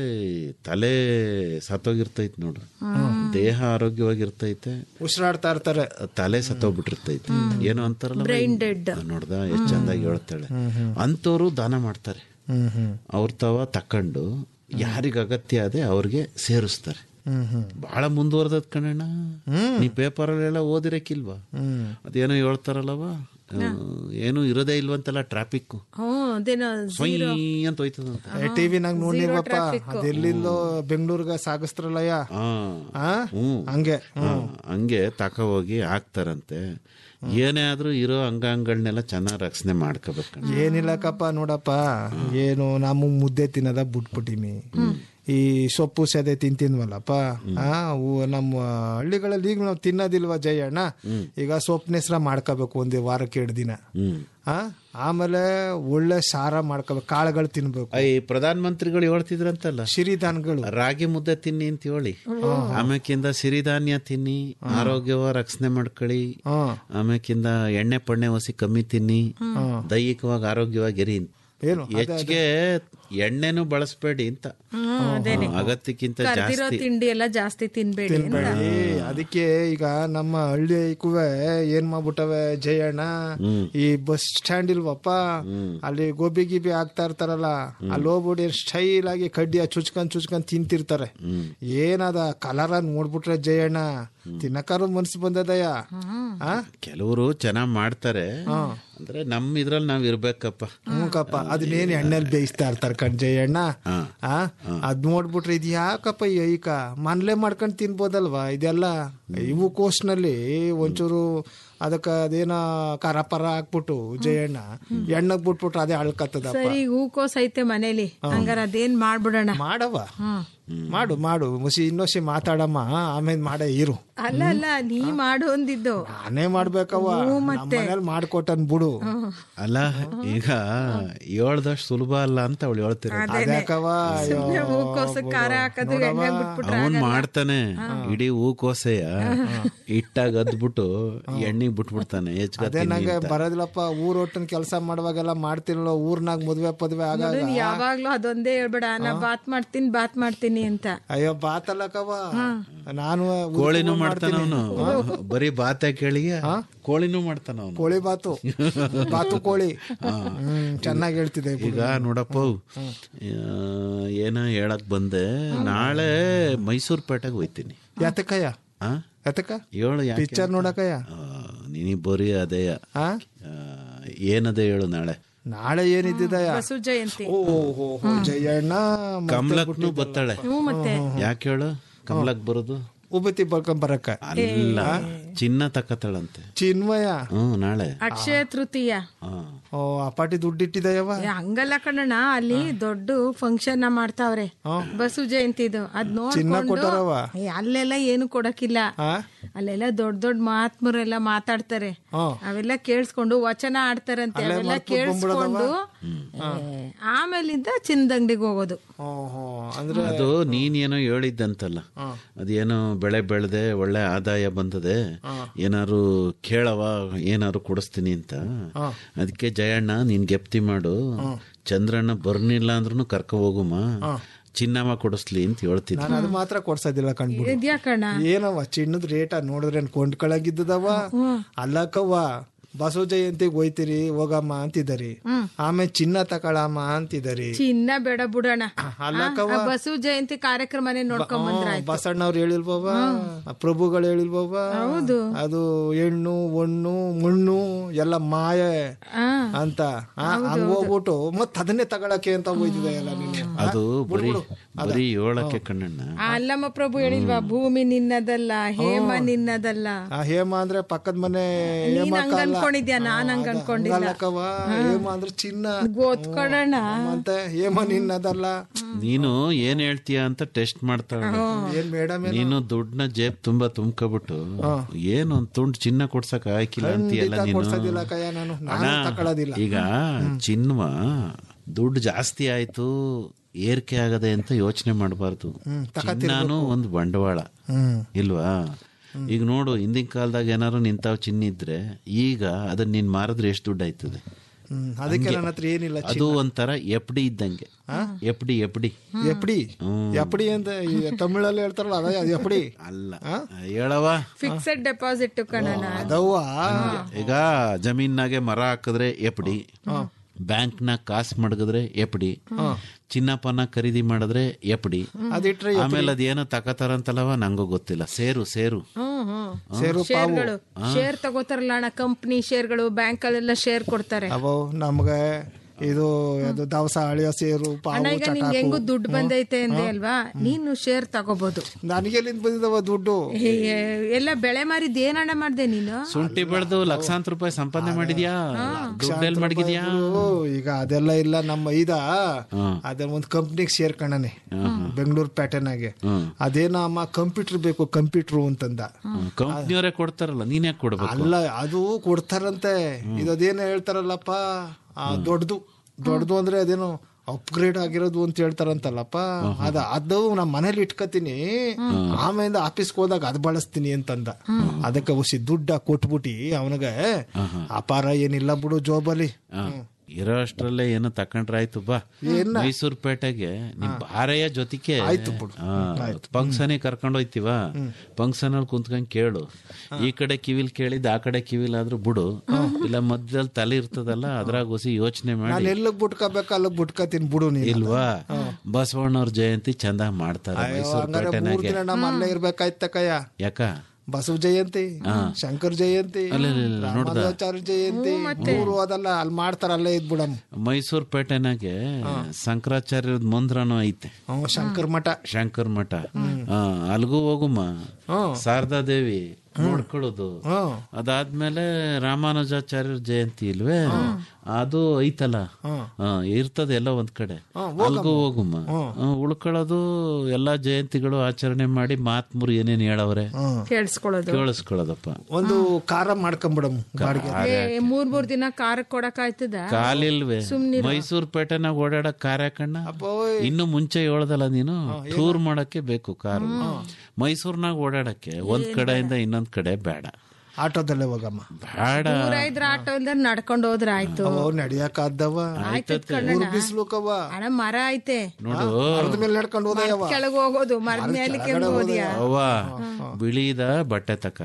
S6: ತಲೆ ಸತ್ತೋಗಿರ್ತೈತೆ ನೋಡು ದೇಹ ಆರೋಗ್ಯವಾಗಿರ್ತೈತೆ
S5: ಉಸಿರಾಡ್ತಾ ಇರ್ತಾರೆ
S6: ತಲೆ ಸತ್ತೋಗ್ಬಿಟ್ಟಿರ್ತೈತೆ ಏನೋ ಅಂತಾರಲ್ಲ ನೋಡ್ದ ಎಷ್ಟ್ ಚಂದಾಗಿ ಹೇಳ್ತಾಳೆ ಅಂತವ್ರು ದಾನ ಮಾಡ್ತಾರೆ
S5: ಹ್ಮ್ ಹ್ಮ್
S6: ಅವ್ರ ತವ ತಕೊಂಡು ಯಾರಿಗ ಅಗತ್ಯ ಅದೇ ಅವ್ರಿಗೆ ಸೇರಿಸ್ತಾರೆ
S5: ಹ್ಮ್ ಹ್ಮ್
S6: ಬಹಳ ಮುಂದುವರೆದದ್ ಕಣಣ್ಣ ನೀ ಪೇಪರಲ್ಲೆಲ್ಲ ಓದಿರಕ್ಕಿಲ್ವಾ ಅದೇನೋ ಹೇಳ್ತಾರಲ್ಲವ ಆ, ಏನು ಇರೋದೇ ಇಲ್ವಂತಲ್ಲ ಟ್ರಾಫಿಕ್
S7: ಹ್ಮ್ ಅದೇನೋ
S6: ಸ್ವಯ್ ಅಂತ ಹೋಯ್ತದಂತ
S5: ಟಿವಿ ನಾಗ ನೋಡಿರ್ವಪ್ಪ ಅದೆಲ್ಲಿಂದೋ ಬೆಂಗಳೂರಿಗೆ ಸಾಗಿಸ್ತಾರಲ್ಲಯ್ಯ
S6: ಆ,
S5: ಆ?
S6: ಹ್ಮ್.
S5: ಹಂಗೆ
S6: ಆ, ಹಂಗೆ ತಕ ಹೋಗಿ ಹಾಕ್ತಾರಂತೆ ಏನೇ ಆದ್ರೂ ಇರೋ ಅಂಗಾಂಗಗಳನ್ನೆಲ್ಲ ಚೆನ್ನಾಗಿ ರಕ್ಷಣೆ ಮಾಡ್ಕೋಬೇಕು
S5: ಏನಿಲ್ಲಕ್ಕಪ್ಪ ನೋಡಪ್ಪ ಏನು ನಮ್ಮ ಮುದ್ದೆ ತಿನ್ನದ ಬಿಟ್ಬಿಟ್ಟಿಮಿ ಈ ಸೊಪ್ಪು ಸೆದೆ ತಿಂತಿದ್ವಲ್ಲಪ್ಪ ಆ ಅವು ನಮ್ಮ ಹಳ್ಳಿಗಳಲ್ಲಿ ಈಗ ನಾವು ತಿನ್ನೋದಿಲ್ವಾ ಜಯಣ್ಣ ಈಗ ಸೊಪ್ಪಿನ ಹೆಸ್ರ ಮಾಡ್ಕೋಬೇಕು ಒಂದು ವಾರಕ್ಕೆ ಎರಡು ದಿನ
S6: ಹ್ಮ್
S5: ಆ ಆಮೇಲೆ ಒಳ್ಳೆ ಸಾರ ಮಾಡ್ಕೋಬೇಕು ಕಾಳುಗಳು ತಿನ್ಬೇಕು
S6: ಈ ಪ್ರಧಾನ ಮಂತ್ರಿಗಳು ಹೇಳ್ತಿದ್ರಂತಲ್ಲ
S5: ಸಿರಿಧಾನ್ಗಳು
S6: ರಾಗಿ ಮುದ್ದೆ ತಿನ್ನಿ ಅಂತ ಹೇಳಿ ಆಮ್ಯಾಕಿಂದ ಸಿರಿಧಾನ್ಯ ತಿನ್ನಿ ಆರೋಗ್ಯವ ರಕ್ಷಣೆ ಮಾಡ್ಕೊಳ್ಳಿ
S5: ಹಾ
S6: ಆಮ್ಯಾಕಿಂದ ಎಣ್ಣೆ ಪಣ್ಣೆ ಹೊಸಿ ಕಮ್ಮಿ ತಿನ್ನಿ ದೈಹಿಕವಾಗಿ ಆರೋಗ್ಯವಾಗಿ ಇರಿ
S5: ಏನು
S6: ಹೆಚ್ಚಿಗೆ ಎಣ್ಣೆನು ಬಳಸಬೇಡಿ ಅಂತ
S7: ಹ್ಮ್ ಅದೇನೆ
S6: ಅಗತ್ಯಕ್ಕಿಂತ
S7: ಕರ್ದಿರೋ
S6: ಜಾಸ್ತಿ
S7: ತಿಂಡಿ ಎಲ್ಲ ಜಾಸ್ತಿ ತಿನ್ಬೇಡಿ ಅಂತ.
S5: ತಿನ್ಬೇಡಿ ಅದಕ್ಕೆ ಈಗ ನಮ್ಮ ಹಳ್ಳಿ ಕುವೆ ಏನ್ ಮಾಡ್ಬಿಟ್ಟವೆ ಜಯಣ್ಣ ಈ ಬಸ್ ಸ್ಟ್ಯಾಂಡ್ ಇಲ್ವಪ್ಪ ಅಲ್ಲಿ ಗೋಬಿ ಗೀಬಿ ಹಾಕ್ತಾ ಇರ್ತಾರಲ್ಲ ಅಲ್ಲಿ ಹೋಗ್ಬಿಟ್ಟು ಸ್ಟೈಲ್ ಆಗಿ ಕಡ್ಡಿಯ ಚುಚ್ಕೊಂಡ್ ಚುಚ್ಕೊಂಡ್ ತಿಂತಿರ್ತಾರೆ ಏನದ ಕಲರ ನೋಡ್ಬಿಟ್ರೆ ಜಯಣ್ಣ ತಿನ್ನಕಾರು ಮನ್ಸು ಬಂದದಯ್ಯ ಆ
S6: ಕೆಲವರು ಚೆನ್ನಾಗ್ ಮಾಡ್ತಾರೆ ಅಂದ್ರೆ ನಮ್ ಇದ್ರಲ್ಲಿ ನಾವ್ ಇರ್ಬೇಕಪ್ಪ
S5: ಹ್ಞೂಕಪ್ಪ ಅದನ್ನೇನು ಎಣ್ಣೆಲಿ ಬೇಯಿಸ್ತಾ ಇರ್ತಾರೆ ಕಣ್ಜಯ್ಯಣ್ಣ ಆ ಅದ್ ನೋಡ್ಬಿಟ್ರೆ ಇದು ಯಾಕಪ್ಪ ಈ ಐಕ ಮನ್ಲೆ ಮಾಡ್ಕೊಂಡು ತಿನ್ಬೋದಲ್ವಾ ಇದೆಲ್ಲ ಇವು ಕೋಸ್ನಲ್ಲಿ ಒಂಚೂರು ಅದಕ್ಕ ಅದೇನ ಖಾರ ಪರ ಹಾಕ್ಬಿಟ್ಟು ಜಯಣ್ಣ ಎಣ್ಣಗ್ ಬಿಟ್ಬಿಟ್ರೆ ಅದೇ ಅಳ್ಕತ್ತದಪ್ಪ
S7: ಸರಿ ಹೂಕೋಸ್ ಐತೆ ಮನೇಲಿ ಹಂಗಾರ ಅದೇನ್ ಮಾಡ್ಬಿಡೋಣ
S5: ಮಾಡವ ಮಾಡು ಮಾಡು ಮುಸಿ ಇನ್ನೊಸಿ ಮಾತಾಡಮ್ಮ ಆಮೇಲೆ ಮಾಡೇ ಇರು
S7: ಅಲ್ಲ ಅಲ್ಲ ನೀ ಮಾಡು ಅಂದಿದ್ದು
S5: ನಾನೇ ಮಾಡ್ಬೇಕವ್ವ ನಮ್ಮ ಮನೇಲಿ ಮಾಡ್ಕೊಟ್ಟನ್ ಬಿಡು
S6: ಅಲ್ಲ ಈಗ ಹೇಳ್ದಷ್ಟು ಸುಲಭ ಅಲ್ಲ ಅಂತ ಅವಳು ಹೇಳ್ತಿರೋದು
S5: ಅದ್ಯಾಕವ್ವ ಅಯ್ಯೋ,
S7: ಹೂಕೋಸ್ ಖಾರ ಹಾಕೋದು ಎಣ್ಣೆ ಬಿಟ್ಬಿಟ್ರೆ
S6: ಅವನ್ ಮಾಡ್ತಾನೆ ಇಡೀ ಹೂಕೋಸೆಯ ಇಟ್ಟಾಗ ಅದ್ಬಿಟ್ಟು ಎಣ್ಣೆಗ್ ಬಿಟ್ಬಿಡ್ತಾನೆ
S5: ಅದೇ
S6: ಹೆಚ್ಕತ್ತೀನಿ
S5: ನಂಗೆ
S6: ಅಂತ
S5: ಬರೋದಿಲ್ಲಪ್ಪ ಊರ್ ಒಟ್ಟಿನ ಕೆಲಸ ಮಾಡುವಾಗೆಲ್ಲ ಮಾಡ್ತಿರಲ್ಲ ಊರ್ನಾಗ ಮದ್ವೆ ಪದ್ವೆ ಆಗಾಗ
S7: ನೀನ್ ಯಾವಾಗ್ಲೂ ಅದೊಂದೇ ಹೇಳ್ಬೇಡ ನಾ ಬಾತ್ ಮಾಡ್ತೀನಿ ಬಾತ್ ಮಾಡ್ತೀನಿ ಅಂತ
S5: ಅಯ್ಯೋ ಬಾತಲ್ಲಕವ ನಾನು ಉದ್ಕ
S6: ಕೋಳಿನೂ
S5: ಮಾಡ್ತೀನಿ.
S6: ಮಾಡ್ತಾನ ಅವನು ಬರೀ ಬಾತ ಕೇಳಿಗೆ ಕೋಳಿನೂ ಮಾಡ್ತಾನ ಅವನು
S5: ಕೋಳಿ ಬಾತು ಬಾತು ಕೋಳಿ ಹ್ಮ್ ಚೆನ್ನಾಗಿ ಹೇಳ್ತಿದೆ ಬಿಡು.
S6: ಈಗ ನೋಡಪ್ಪ ಆ, ಏನ ಹೇಳಕ್ ಬಂದೆ ನಾಳೆ ಮೈಸೂರು ಪೇಟೆಗೆ ಹೋಯ್ತೀನಿ
S5: ಯಾತಕಯ್ಯ
S6: ಆ
S5: ಯಾತಕ
S6: ಹೇಳು ಯಾಕೆ
S5: ಪಿಕ್ಚರ್ ನೋಡಕಯ್ಯ
S6: ಆ, ನೀನಿ ಬರೀ ಅದೇ
S5: ಆ
S6: ಏನದೇ ಹೇಳು ನಾಳೆ
S5: ನಾಳೆ ಏನಿದ್ದದಯ್ಯ
S7: ಬಸು ಜಯಂತಿ
S5: ಓ ಹೋ ಹೋ ಜಯಣ್ಣ ಮತ್ತೆ
S6: ಕಮಲಕ್ನು ಬತ್ತಾಳೆ
S7: ಹ್ಞೂ ಮತ್ತೆ
S6: ಯಾಕೆ ಹೇಳು ಕಮಲಕ್ ಬರೋದು
S5: ಉಬತಿ ಬರ್ಕೊಂಡ್ ಬರಕ
S6: ಅಲ್ಲ ಚಿನ್ನ ತಕ್ಕತಾಳಂತೆ
S5: ಚಿನ್ಮಯ
S6: ಹ್ಮ್ ನಾಳೆ
S7: ಅಕ್ಷಯ ತೃತೀಯ
S6: ಹಾ
S5: ಓ ಅಪಾಟಿ ದುಡ್ಡು ಇಟ್ಟಿದಯವ
S7: ಏ, ಹಂಗಲ್ಲ ಕಣಣ್ಣ ಅಲ್ಲಿ ದೊಡ್ಡ ಫಂಕ್ಷನ್ ಮಾಡ್ತಾವ್ರೆ ಬಸು ಜಯಂತಿದು ಅದ್
S5: ಚಿನ್ನ
S7: ನೋಡ್ಕೊಂಡು
S5: ಕೊಟ್ಟಾರವ?
S7: ಏ, ಅಲ್ಲೆಲ್ಲ ಏನು ಕೊಡಕ್ಕಿಲ್ಲ
S5: ಆ
S7: ಅಲ್ಲೆಲ್ಲ ದೊಡ್ಡ ದೊಡ್ಡ ಮಹಾತ್ಮರೆಲ್ಲ ಮಾತಾಡ್ತಾರೆ
S5: ಹ್ಮ್.
S7: ಅವೆಲ್ಲ ಕೇಳಿಸ್ಕೊಂಡು ವಚನ ಆಡ್ತಾರಂತೆ ಅವೆಲ್ಲ ಕೇಳಿಸ್ಕೊಂಡು ಏ, ಆಮೇಲಿಂದ ಚಿನ್ನದಂಗಡಿಗೆ ಹೋಗೋದು
S5: ಹೋ ಹೋ ಅಂದ್ರೆ
S6: ಅದು ನೀನೇನೋ ಹೇಳಿದ್ದಂತಲ್ಲ ಅದೇನೋ ಬೆಳೆ ಬೆಳೆದೆ ಒಳ್ಳೆ ಆದಾಯ ಬಂದದೆ ಏನಾರು ಕೇಳವ ಏನಾರು ಕೊಡಿಸ್ತೀನಿ ಅಂತ ಅದಕ್ಕೆ ಜಯಣ್ಣ ನೀನ್ ಗೆಪ್ತಿ ಮಾಡು ಚಂದ್ರಣ್ಣ ಬರ್ನಿಲ್ಲ ಅಂದ್ರೂ ಕರ್ಕ ಹೋಗುಮ ಚಿನ್ನಮ್ಮ ಕೊಡಿಸ್ಲಿ ಅಂತ ಹೇಳ್ತಿದ್ದೆ
S5: ನಾನು ಅದು ಮಾತ್ರ ಕೊಡ್ಸೋದಿಲ್ಲ ಕಣ್ಬಿಡು
S7: ಇದ್ಯಾಕಣ್ಣ
S5: ಏನವ ಚಿನ್ನದ ರೇಟ ನೋಡಿದ್ರೆ ಕೊಂಡ್ಕೊಳಗಿದ್ದದವ ಅಲ್ಲಕ್ಕವ್ವ ಬಸವ ಜಯಂತಿಗೆ ಹೋಯ್ತಿರಿ ಹೋಗಮ್ಮ ಅಂತಿದ್ದರಿ ಆಮೇಲೆ ಚಿನ್ನ ತಕೊಳಮ್ಮ ಅಂತಿದ್ದರಿ
S7: ಚಿನ್ನ ಬೇಡ ಬಿಡೋಣ
S5: ಅಲ್ಲಕ್ಕವ್ವ
S7: ಆ ಬಸವ ಜಯಂತಿ ಕಾರ್ಯಕ್ರಮನೇ ನೋಡ್ಕೊಂಡ್ ಬಂದ್ರ
S5: ಬಸಣ್ಣವ್ರು ಹೇಳಿಲ್ವವ ಪ್ರಭುಗಳು ಹೇಳಿಲ್ವವ
S7: ಹೌದು.
S5: ಅದು ಹೆಣ್ಣು ಒಣ್ಣು ಮಣ್ಣು ಎಲ್ಲ ಮಾಯ ಅಂತ ಆ, ಹಂಗ್ ಹೋಗ್ಬಿಟ್ಟು ಮತ್ ಅದನ್ನೇ ತಗೊಳಕ್ಕೆ ಅಂತ ಹೋಯ್ತಿದೆ ಎಲ್ಲ ನೀನು
S6: ಅದು ಬರೀ ಬರೀ ಏಳಕ್ಕೆ ಕಣ್ಣಣ್ಣ
S7: ಆ ಅಲ್ಲಮ್ಮ ಪ್ರಭು ಹೇಳಿಲ್ವಾ ಭೂಮಿ ನಿನ್ನದಲ್ಲ ಹೇಮ ನಿನ್ನದಲ್ಲ
S5: ಆ ಹೇಮ ಅಂದ್ರೆ ಪಕ್ಕದ ಮನೆ
S7: ನೀನ್
S5: ಹೇಮ
S7: ಹಂಗ ಅನ್ಕೊಂಡಿದ್ಯಾ ನಾನ್ ಹಂಗ ಅನ್ಕೊಂಡಿಲ್ಲ
S5: ಅಲ್ಲಕ್ಕವ ಹೇಮ ಅಂದ್ರೆ ಚಿನ್ನ
S7: ಗೊತ್ಕೊಡೋಣ
S5: ಮತ್ತೆ ಹೇಮ ನಿನ್ನದಲ್ಲ
S6: ನೀನು ಏನ್ ಹೇಳ್ತೀಯ ಅಂತ ಟೆಸ್ಟ್ ಮಾಡ್ತಾಳ
S5: ಏನ್ ಮೇಡಮ್
S6: ನೀನು ದುಡ್ಡನ್ನ ಜೇಬ್ ತುಂಬಾ ತುಂಬ್ಕೊಬಿಟ್ಟು ಏನು ಒಂದ್ ತುಂಡು ಚಿನ್ನ ಕೊಡ್ಸಕ್ ಆಯ್ಕಿಲ್ಲ ಅಂತೀಯಲ್ಲ ನೀನು
S5: ಕೊಡ್ಸೋದಿಲ್ಲ ಕಯ್ಯ ನಾನು ನಾನು
S6: ಅಣ್ಣ,
S5: ತಕೊಳ್ಳೋದಿಲ್ಲ
S6: ಈಗ ಚಿನ್ವ ದುಡ್ಡು ಜಾಸ್ತಿ ಆಯ್ತು ಏರಿಕೆ ಆಗದೆ ಅಂತ ಯೋಚನೆ ಮಾಡಬಾರ್ದು ಚಿನ್ನಾನು ಒಂದು ಬಂಡವಾಳ ಇಲ್ವಾ ಈಗ ನೋಡು ಹಿಂದಿನ ಕಾಲದಾಗ ಏನಾರು ನಿಂತಾವ್ ಚಿನ್ನ ಇದ್ರೆ ಈಗ ಅದನ್ನ ನೀನ್ ಮಾರಿದ್ರೆ ಎಷ್ಟು ದುಡ್ಡು ಆಯ್ತದೆ
S5: ಹ್ಮ್ ಅದಕ್ಕೆ ನನ್ನ ಹತ್ರ ಏನಿಲ್ಲ
S6: ಅದು ಒಂಥರ ಎಫ್ ಡಿ ಇದ್ದಂಗೆ ಎಫ್ ಡಿ ಎಫ್ ಡಿ
S5: ಎಪ್ಪಡಿ ಎಪ್ಪಡಿ ಅಂತ ಈ ತಮಿಳಲ್ಲಿ ಹೇಳ್ತಾರಲ್ಲ ಅದ ಅದು ಎಪ್ಪಡಿ
S6: ಅಲ್ಲ ಹೇಳವ
S7: ಫಿಕ್ಸೆಡ್ ಡೆಪಾಸಿಟ್ ಕಣಣ್ಣ
S5: ಅದವ್ವ
S6: ಈಗ ಜಮೀನಾಗೆ ಮರ ಹಾಕಿದ್ರೆ ಎಫ್ ಡಿ ಬ್ಯಾಂಕ್ನ ಕಾಸು ಮಡಗಿದ್ರೆ ಎಫ್ ಡಿ ಚಿನ್ನಪ್ಪನ ಖರೀದಿ ಮಾಡಿದ್ರೆ ಎಫ್ ಡಿ
S5: ಅದಿಟ್ರೆ
S6: ಆಮೇಲೆ ಅದೇನೋ ತಕತಾರಂತಲ್ಲವ ನಂಗೂ ಗೊತ್ತಿಲ್ಲ ಸೇರು ಸೇರು
S7: ಹ್ಮ್ ಹ್ಮ್
S5: ಸೇರು
S7: ಶೇರ್ಗಳು ಶೇರ್ ತಗೋತಾರಲ್ಲ ಅಣ್ಣ ಕಂಪ್ನಿ ಶೇರ್ಗಳು ಬ್ಯಾಂಕ್ ಅಲ್ಲೆಲ್ಲ ಶೇರ್ ಕೊಡ್ತಾರೆ
S5: ಅವ ನಮ್ಗೆ ಇದು ಅದು ದವಸ ಅಳಿಯ ಸೇರು
S7: ಅಣ್ಣ
S5: ಪಾವು
S7: ಈಗ ನಿಂಗೆ ಹೆಂಗು ದುಡ್ಡು ಬಂದೈತೆ ಅಂದೆ ಅಲ್ವಾ ನೀನು ಶೇರ್ ತಗೋಬಹುದು
S5: ನನಗೆಲ್ಲಿಂದ ಬಂದಿದವ ದುಡ್ಡು
S7: ಏ, ಎಲ್ಲ ಬೆಳೆ ಮಾರಿದ್ ಏನಣ್ಣ ಮಾಡ್ದೆ ನೀನು
S6: ಶುಂಠಿ ಬೆಳೆದು ಲಕ್ಷಾಂತರ ರೂಪಾಯಿ ಸಂಪಾದನೆ ಮಾಡಿದ್ಯಾ ದುಡ್ಡೆಲ್ ಮಡಗಿದ್ಯಾ
S5: ಓ, ಈಗ ಅದೆಲ್ಲ ಇಲ್ಲ ನಮ್ಮ ಐದ ಅದ ಒಂದ್ ಕಂಪ್ನಿಗೆ ಸೇರ್ಕಣನೆ ಬೆಂಗಳೂರು ಪ್ಯಾಟರ್ನಾಗೆ ಅದೇನ ಅಮ್ಮ ಕಂಪ್ಯೂಟರ್ ಬೇಕು ಕಂಪ್ಯೂಟರ್ ಅಂತಂದ
S6: ಕಂಪ್ನಿಯವರೇ ಕೊಡ್ತಾರಲ್ಲ ನೀನ್ ಯಾಕೆ ಕೊಡ್ಬೇಕು
S5: ಅಲ್ಲ ಅದು ಕೊಡ್ತಾರಂತೆ ಇದು ಅದೇನೋ ಹೇಳ್ತಾರಲ್ಲಪ್ಪ ಆ, ದೊಡ್ಡದು ದೊಡ್ಡದು ಅಂದ್ರೆ ಅದೇನೋ ಅಪ್ಗ್ರೇಡ್ ಆಗಿರೋದು ಅಂತ ಹೇಳ್ತಾರಂತಲ್ಲಪ್ಪ ಅದ ಅದು ನಮ್ಮ ಮನೇಲಿ ಇಟ್ಕತೀನಿ ಆಮೇಲೆ ಆಫೀಸ್ಗೆ ಹೋದಾಗ ಅದ್ ಬಳಸ್ತೀನಿ ಅಂತಂದ ಅದಕ್ಕೆ ಉಸಿ ದುಡ್ಡ ಕೊಟ್ಬಿಟ್ಟಿ ಅವನಿಗೆ ಅಪಾರ ಏನಿಲ್ಲ ಬಿಡು ಜೋಬಲ್ಲಿ ಹ್ಮ್.
S6: ಇರೋ ಅಷ್ಟ್ರಲ್ಲೇ ಏನೋ ತಕೊಂಡ್ರೆ ಆಯ್ತು ಬಾ ಮೈಸೂರು ಪೇಟೆಗೆ ನಿಮ್ ಬಾರೆಯ ಜೊತೆಗೆ ಫಂಕ್ಷನ್ ಕರ್ಕೊಂಡು ಹೋಯ್ತಿವ ಫಂಕ್ಷನ್ ಅಲ್ಲಿ ಕುಂತ್ಕೊಂಡ್ ಕೇಳು ಈ ಕಡೆ ಕಿವಿಲ್ ಕೇಳಿದ್ ಆ ಕಡೆ ಕಿವಿಲ್ ಆದ್ರೂ ಬಿಡು ಇಲ್ಲ ಮಧ್ಯದಲ್ಲಿ ತಲೆ ಇರ್ತದಲ್ಲ ಅದ್ರಾಗ ಹೊಸಿ ಯೋಚನೆ
S5: ನಾನು
S6: ಮಾಡಿ
S5: ಎಲ್ಲಿಗೆ ಬಿಟ್ಕೋಬೇಕು ಅಲ್ಲಿಗೆ ಬಿಟ್ಕೋತೀನಿ ಬಿಡು ನೀನು
S6: ಇಲ್ವಾ ಬಸವಣ್ಣವ್ರ ಜಯಂತಿ ಚಂದ ಮಾಡ್ತಾರೆ ಮೈಸೂರು
S5: ಹಂಗಾರೆ ಮೂರ್
S6: ಪೇಟೆನಾಗೆ
S5: ದಿನ ನಮ್ಮ ಅಲ್ಲೇ ಇರ್ಬೇಕಾಯ್ತಕ್ಕಯ್ಯ
S6: ಯಾಕ
S5: ಬಸವ ಜಯಂತಿ ಶಂಕರ್ ಜಯಂತಿ
S6: ಅಲ್ಲ, ಅಲ್ಲ, ಅಲ್ಲ, ನೋಡ್ದ?
S5: ರಾಮಾನುಜಾಚಾರ್ಯ ಜಯಂತಿ ಮೂರು ಅದಲ್ಲ ಅಲ್ಲಿ ಮಾಡ್ತಾರ ಅಲ್ಲೇ ಇದ್ಬಿಡಮ್
S6: ಮೈಸೂರು ಪೇಟೆನಾಗೆ ಶಂಕರಾಚಾರ್ಯದ ಮಂದ್ರನೂ ಐತೆ
S5: ಹ್ಮ್, ಶಂಕರ್ ಮಠ
S6: ಶಂಕರ್ ಮಠ ಆ, ಅಲ್ಗೂ ಹೋಗುಮ್ಮ ಶಾರದಾ ದೇವಿ ನೋಡ್ಕೊಳ್ಳೋದು
S5: ಹ್ಮ್.
S6: ಅದಾದ್ಮೇಲೆ ರಾಮಾನುಜಾಚಾರ್ಯರ ಜಯಂತಿ ಇಲ್ವೇ ಅದು ಐತಲ್ಲ ಆ, ಇರ್ತದೆ ಎಲ್ಲ ಒಂದ್ ಕಡೆ ಅಲ್ಗೂ ಹೋಗುಮ್ಮ ಆ, ಉಳ್ಕೊಳ್ಳೋದು ಎಲ್ಲಾ ಜಯಂತಿಗಳು ಆಚರಣೆ ಮಾಡಿ ಮಾತ್ಮುರು ಏನೇನ್ ಹೇಳವ್ರೆ
S7: ಕೇಳಿಸ್ಕೊಳ್ಳೋದು
S6: ಕೇಳಿಸ್ಕೊಳ್ಳೋದಪ್ಪ
S5: ಒಂದು ಕಾರ ಮಾಡ್ಕೊಂಬಿಡಮ್ ಬಾಡಿಗೆ
S7: ಏ, ಮೂರ್ ಮೂರ್ ದಿನ ಕಾರ್ ಕೊಡಕ್ ಆಯ್ತದ
S6: ಕಾಲಿಲ್ವೇ ಮೈಸೂರು ಪೇಟೆನಾಗ ಓಡಾಡಕ್ ಕಾರ್ ಯಾಕಣ್ಣ ಇನ್ನು ಮುಂಚೆ ಹೇಳ್ದಲ್ಲ ನೀನು ಟೂರ್ ಮಾಡಕ್ಕೆ ಬೇಕು ಕಾರು ಮೈಸೂರ್ನಾಗ ಓಡಾಡಕ್ಕೆ ಒಂದ್ ಕಡೆಯಿಂದ ಇನ್ನೊಂದ್ ಕಡೆ ಬೇಡ
S5: ಆಟೋದಲ್ಲೇ ಹೋಗಮ್ಮ
S6: ಬೇಡ
S7: ದೂರ ಇದ್ರ ಆಟೋ ಇಂದ ನಡ್ಕೊಂಡ್ ಹೋದ್ರ ಆಯ್ತು
S5: ಅವ್ ನಡಿಯಕಾದ್ದವ
S7: ಕಣಣ್ಣ.
S5: ಬಿಸ್ಲುಕವ
S7: ಅಣ್ಣ ಮರ ಐತೆ
S6: ನೋಡು
S5: ಮರದ ಮೇಲೆ ನಡ್ಕೊಂಡು ಹೋದಯವ
S7: ಕೆಳಗ್ ಹೋಗೋದು ಮರದ ಮೇಲೆ ಕೆಳಗ್ ಹೋದ್ಯಾ
S6: ಅವ್ವ ಬಿಳಿದ ಬಟ್ಟೆ ತಕ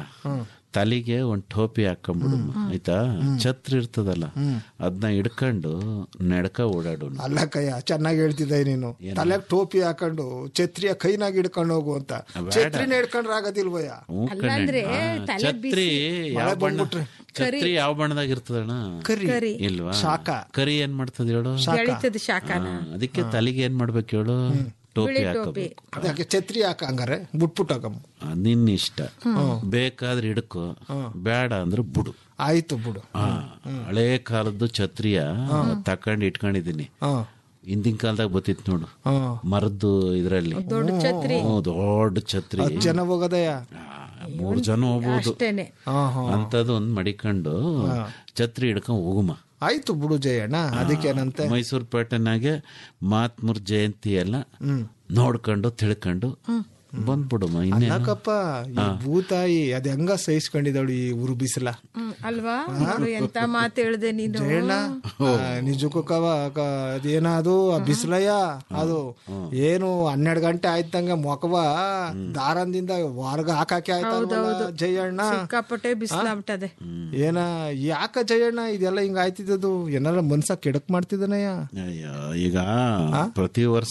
S6: ತಲೆಗೆ ಒಂದ್ ಟೋಪಿ ಹಾಕೊಂಡ್ಬಿಡು ಆಯ್ತಾ ಛತ್ರ ಇರ್ತದಲ್ಲ ಅದನ್ನ ಹಿಡ್ಕೊಂಡು ನಡ್ಕ ಓಡಾಡು
S5: ಅಲ್ಲ ಕಯ್ಯ ಚೆನ್ನಾಗಿ ಹೇಳ್ತಿದ್ದೆ ನೀನು ತಲೆಗ್ ಟೋಪಿ ಹಾಕೊಂಡು ಛತ್ರಿಯ ಕೈನಾಗ ಹಿಡ್ಕೊಂಡು ಹೋಗು ಅಂತ ಛತ್ರಿನ ಹಿಡ್ಕೊಂಡ್ರೆ ಆಗೋದಿಲ್ವಯ್ಯ
S6: ಹ್ಞೂ ಕಣೆ.
S7: ಅಲ್ಲಂದ್ರೆ
S6: ಆ,
S7: ತಲೆ
S6: ಛತ್ರಿ ಯಾವ ಬಣ್ಣ ಛತ್ರಿ ಯಾವ ಬಣ್ಣದಾಗ ಇರ್ತದಣ್ಣ
S5: ಕರಿ
S6: ಇಲ್ವಾ
S5: ಶಾಖ.
S6: ಕರಿ ಏನ್ ಮಾಡ್ತದ ಹೇಳು
S7: ಎಳಿತದ ಶಾಖನ
S6: ಆ, ಅದಕ್ಕೆ ತಲೆಗೆ ಏನ್ ಮಾಡ್ಬೇಕು ಹೇಳು ಟೋಪಿ ಹಾಕೋಬೇಕು
S5: ಅದಕ್ಕೆ ಛತ್ರಿ ಹಾಕ ಹಂಗಾರೆ ಬಿಟ್ಬಿಟ್ಟು ಹೋಗಮ್ಮ
S6: ಆ, ನಿನ್ ಇಷ್ಟ ಬೇಕಾದ್ರೆ ಹಿಡ್ಕೊ ಬೇಡ ಅಂದ್ರೆ ಬಿಡು
S5: ಆಯ್ತು ಬಿಡು
S6: ಆ, ಹಳೇ ಕಾಲದ್ದು ಛತ್ರಿಯ ತಕೊಂಡ್ ಇಟ್ಕೊಂಡಿದೀನಿ
S5: ಹಾ
S6: ಹಿಂದಿನ ಕಾಲದಾಗ ಬತ್ತಿತ್ತು ನೋಡು
S5: ಹಾ
S6: ಮರದ್ದು ಇದ್ರಲ್ಲಿ
S7: ದೊಡ್ಡ ಛತ್ರಿ
S6: ಹ್ಞೂ, ದೊಡ್ಡ ಛತ್ರಿ
S5: ಜನ ಹೋಗೋದಯ್ಯ
S6: ಆ, ಮೂರ್ ಜನ ಹೋಗ್ಬೋದು
S7: ಅಷ್ಟೇನೆ
S5: ಹಾ ಹಾ
S6: ಅಂತದ್ದು ಒಂದ್ ಮಡಿಕೊಂಡು ಛತ್ರಿ ಹಿಡ್ಕೊಂಡ್ ಹೋಗುಮ
S5: ಆಯ್ತು ಬಿಡು ಜಯಣ್ಣ ಅದಕ್ಕೇನಂತೆ
S6: ಮೈಸೂರು ಪೇಟೆನಾಗೆ ಮಹಾತ್ಮರ ಜಯಂತಿ ಎಲ್ಲ ನೋಡ್ಕೊಂಡು ತಿಳ್ಕೊಂಡು ಬಂದ್ಬಿಡುಮ ಇನ್ನೇನು
S5: ಯಾಕಪ್ಪ ಈ ಭೂತಾಯಿ ಅದ್ ಹೆಂಗ ಸಹಿಸ್ಕೊಂಡಿದ್ದಾಳು ಈ ಉರು ಬಿಸಿಲ
S7: ಹ್ಮ್, ಅಲ್ವಾ ನೋಡು ಎಂತ ಮಾತು ಹೇಳ್ದೆ ನೀನು
S5: ಜಯಣ್ಣ ನಿಜಕ್ಕೂ ಕವ ಕ- ಅದೇನದು ಆ ಬಿಸಿಲಯ್ಯ ಅದು ಏನು ಹನ್ನೆರಡು ಗಂಟೆ ಆಯ್ತಂಗ ಮೊಕವ ದಾರಂದಿಂದ ಹೊರಗ ಹಾಕಾಕೆ ಆಯ್ತಲ್ವಲ್ಲ ಜಯಣ್ಣ
S7: ಸಿಕ್ಕಾಪಟ್ಟೆ ಬಿಸಿಲಾಗ್ಬಿಟ್ಟದೆ
S5: ಏನ ಯಾಕ ಜಯಣ್ಣ ಇದೆಲ್ಲ ಹಿಂಗ ಆಯ್ತಿದ್ದದು ಏನಾರ ಮನ್ಸ ಕೆಡಕ್ ಮಾಡ್ತಿದ್ದಾನಯ್ಯ
S6: ಅಯ್ಯೋ, ಈಗ ಪ್ರತಿ ವರ್ಷ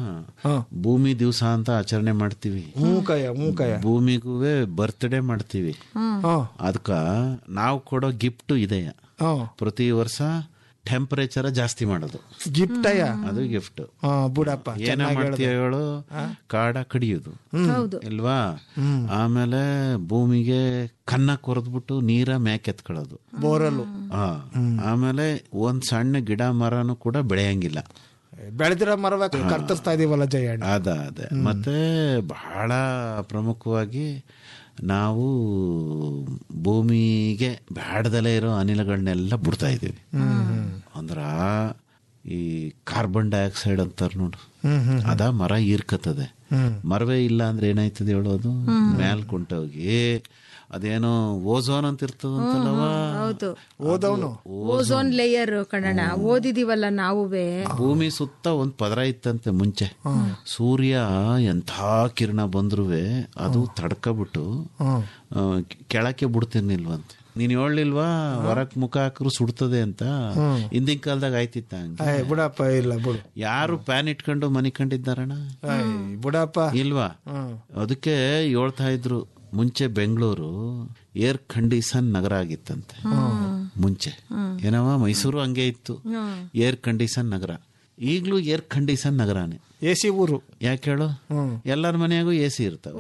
S6: ಭೂಮಿ ದಿವಸ ಅಂತ ಆಚರಣೆ ಮಾಡ್ತೀವಿ
S5: ಮೂಕಯ್ಯ ಮೂಕಯ್ಯ
S6: ಭೂಮಿಗೂ ಬರ್ತ್ಡೇ ಮಾಡ್ತೀವಿ
S5: ಹಾ
S6: ಅದಕ್ಕ ನಾವು ಕೊಡೋ ಗಿಫ್ಟ್ ಇದೆಯ
S5: ಹಾ
S6: ಪ್ರತಿ ವರ್ಷ ಟೆಂಪರೇಚರ್ ಜಾಸ್ತಿ ಮಾಡೋದು
S5: ಗಿಫ್ಟ್ ಅಯ್ಯ
S6: ಅದು ಗಿಫ್ಟ್
S5: ಹಾ ಬಿಡಪ್ಪ
S6: ಏನ ಮಾಡ್ತೀಯ ಹೇಳು ಕಾಡ ಕಡಿಯೋದು
S7: ಹೌದು
S6: ಇಲ್ವಾ ಆಮೇಲೆ ಭೂಮಿಗೆ ಕನ್ನ ಕೊರೆದ್ಬಿಟ್ಟು ನೀರ ಮ್ಯಾಕ್ ಎತ್ಕೊಳ್ಳೋದು
S5: ಬೋರಲ್ಲು
S6: ಆ, ಆಮೇಲೆ ಒಂದ್ ಸಣ್ಣ ಗಿಡ ಮರನು ಕೂಡ ಬೆಳೆಯಂಗಿಲ್ಲ
S5: ಬೆಳೆದಿರೋ ಮರವ ಕರ್ತರಿಸ್ತಾ ಇದೀವಲ್ಲ ಜಯಣ್ಣ
S6: ಅದ ಅದೇ ಮತ್ತೆ ಬಹಳ ಪ್ರಮುಖವಾಗಿ ನಾವು ಭೂಮಿಗೆ ಬ್ಯಾಡದಲ್ಲೇ ಇರೋ ಅನಿಲಗಳನ್ನೆಲ್ಲ ಬಿಡ್ತಾ ಇದೀವಿ ಅಂದ್ರ ಈ ಕಾರ್ಬನ್ ಡೈಆಕ್ಸೈಡ್ ಅಂತಾರ ನೋಡು ಅದ ಮರ ಹೀರ್ಕತ್ತದೆ ಮರವೇ ಇಲ್ಲ ಅಂದ್ರೆ ಏನಾಯ್ತದೆ ಹೇಳೋದು ಮ್ಯಾಲ್ ಕೊಂಟೋಗಿ ಅದೇನೋ ಓಝೋನ್ ಅಂತ ಇರ್ತದಂತಲ್ಲವ
S7: ಹೌದು
S5: ಓದವನು
S7: ಓಝೋನ್ ಲೇಯರ್ ಕಣಣ್ಣ ಓದಿದೀವಲ್ಲ ನಾವುವೇ
S6: ಭೂಮಿ ಸುತ್ತ ಒಂದ್ ಪದರ ಇತ್ತಂತೆ ಮುಂಚೆ ಸೂರ್ಯ ಎಂಥ ಕಿರಣ ಬಂದ್ರುವೆ ಅದು ತಡ್ಕಬಿಟ್ಟು ಆ, ಕೆಳಕ್ಕೆ ಬಿಡ್ತಿರ್ನಿಲ್ವಂತೆ ನೀನ್ ಹೇಳಲಿಲ್ವಾ ಹೊರಕ್ ಮುಖ ಹಾಕ್ರು ಸುಡ್ತದೆ ಅಂತ ಹಿಂದಿನ ಕಾಲದಾಗ ಆಯ್ತಿತ್ತ ಹಂಗೆ
S5: ಏ ಬಿಡಪ್ಪ ಇಲ್ಲ ಬಿಡು
S6: ಯಾರು ಪ್ಯಾನ್ ಇಟ್ಕೊಂಡು ಮನಿ ಕಂಡಿದ್ದಾರಣ
S5: ಏಯ್, ಬಿಡಪ್ಪ
S6: ಇಲ್ವಾ ಅದಕ್ಕೆ ಹೇಳ್ತಾ ಇದ್ರು ಮುಂಚೆ ಬೆಂಗಳೂರು ಏರ್ ಕಂಡೀಷನ್ ನಗರ ಆಗಿತ್ತಂತೆ ಮುಂಚೆ ಏನವ ಮೈಸೂರು ಹಂಗೆ ಇತ್ತು ಏರ್ ಕಂಡೀಷನ್ ನಗರ ಈಗ್ಲೂ ಏರ್ ಕಂಡೀಷನ್ ನಗರಾನೇ
S5: ಎ ಸಿ ಊರು
S6: ಯಾಕೆ ಹೇಳು ಎಲ್ಲರ ಮನೆಯಾಗೂ ಎ ಸಿ ಇರ್ತವೆ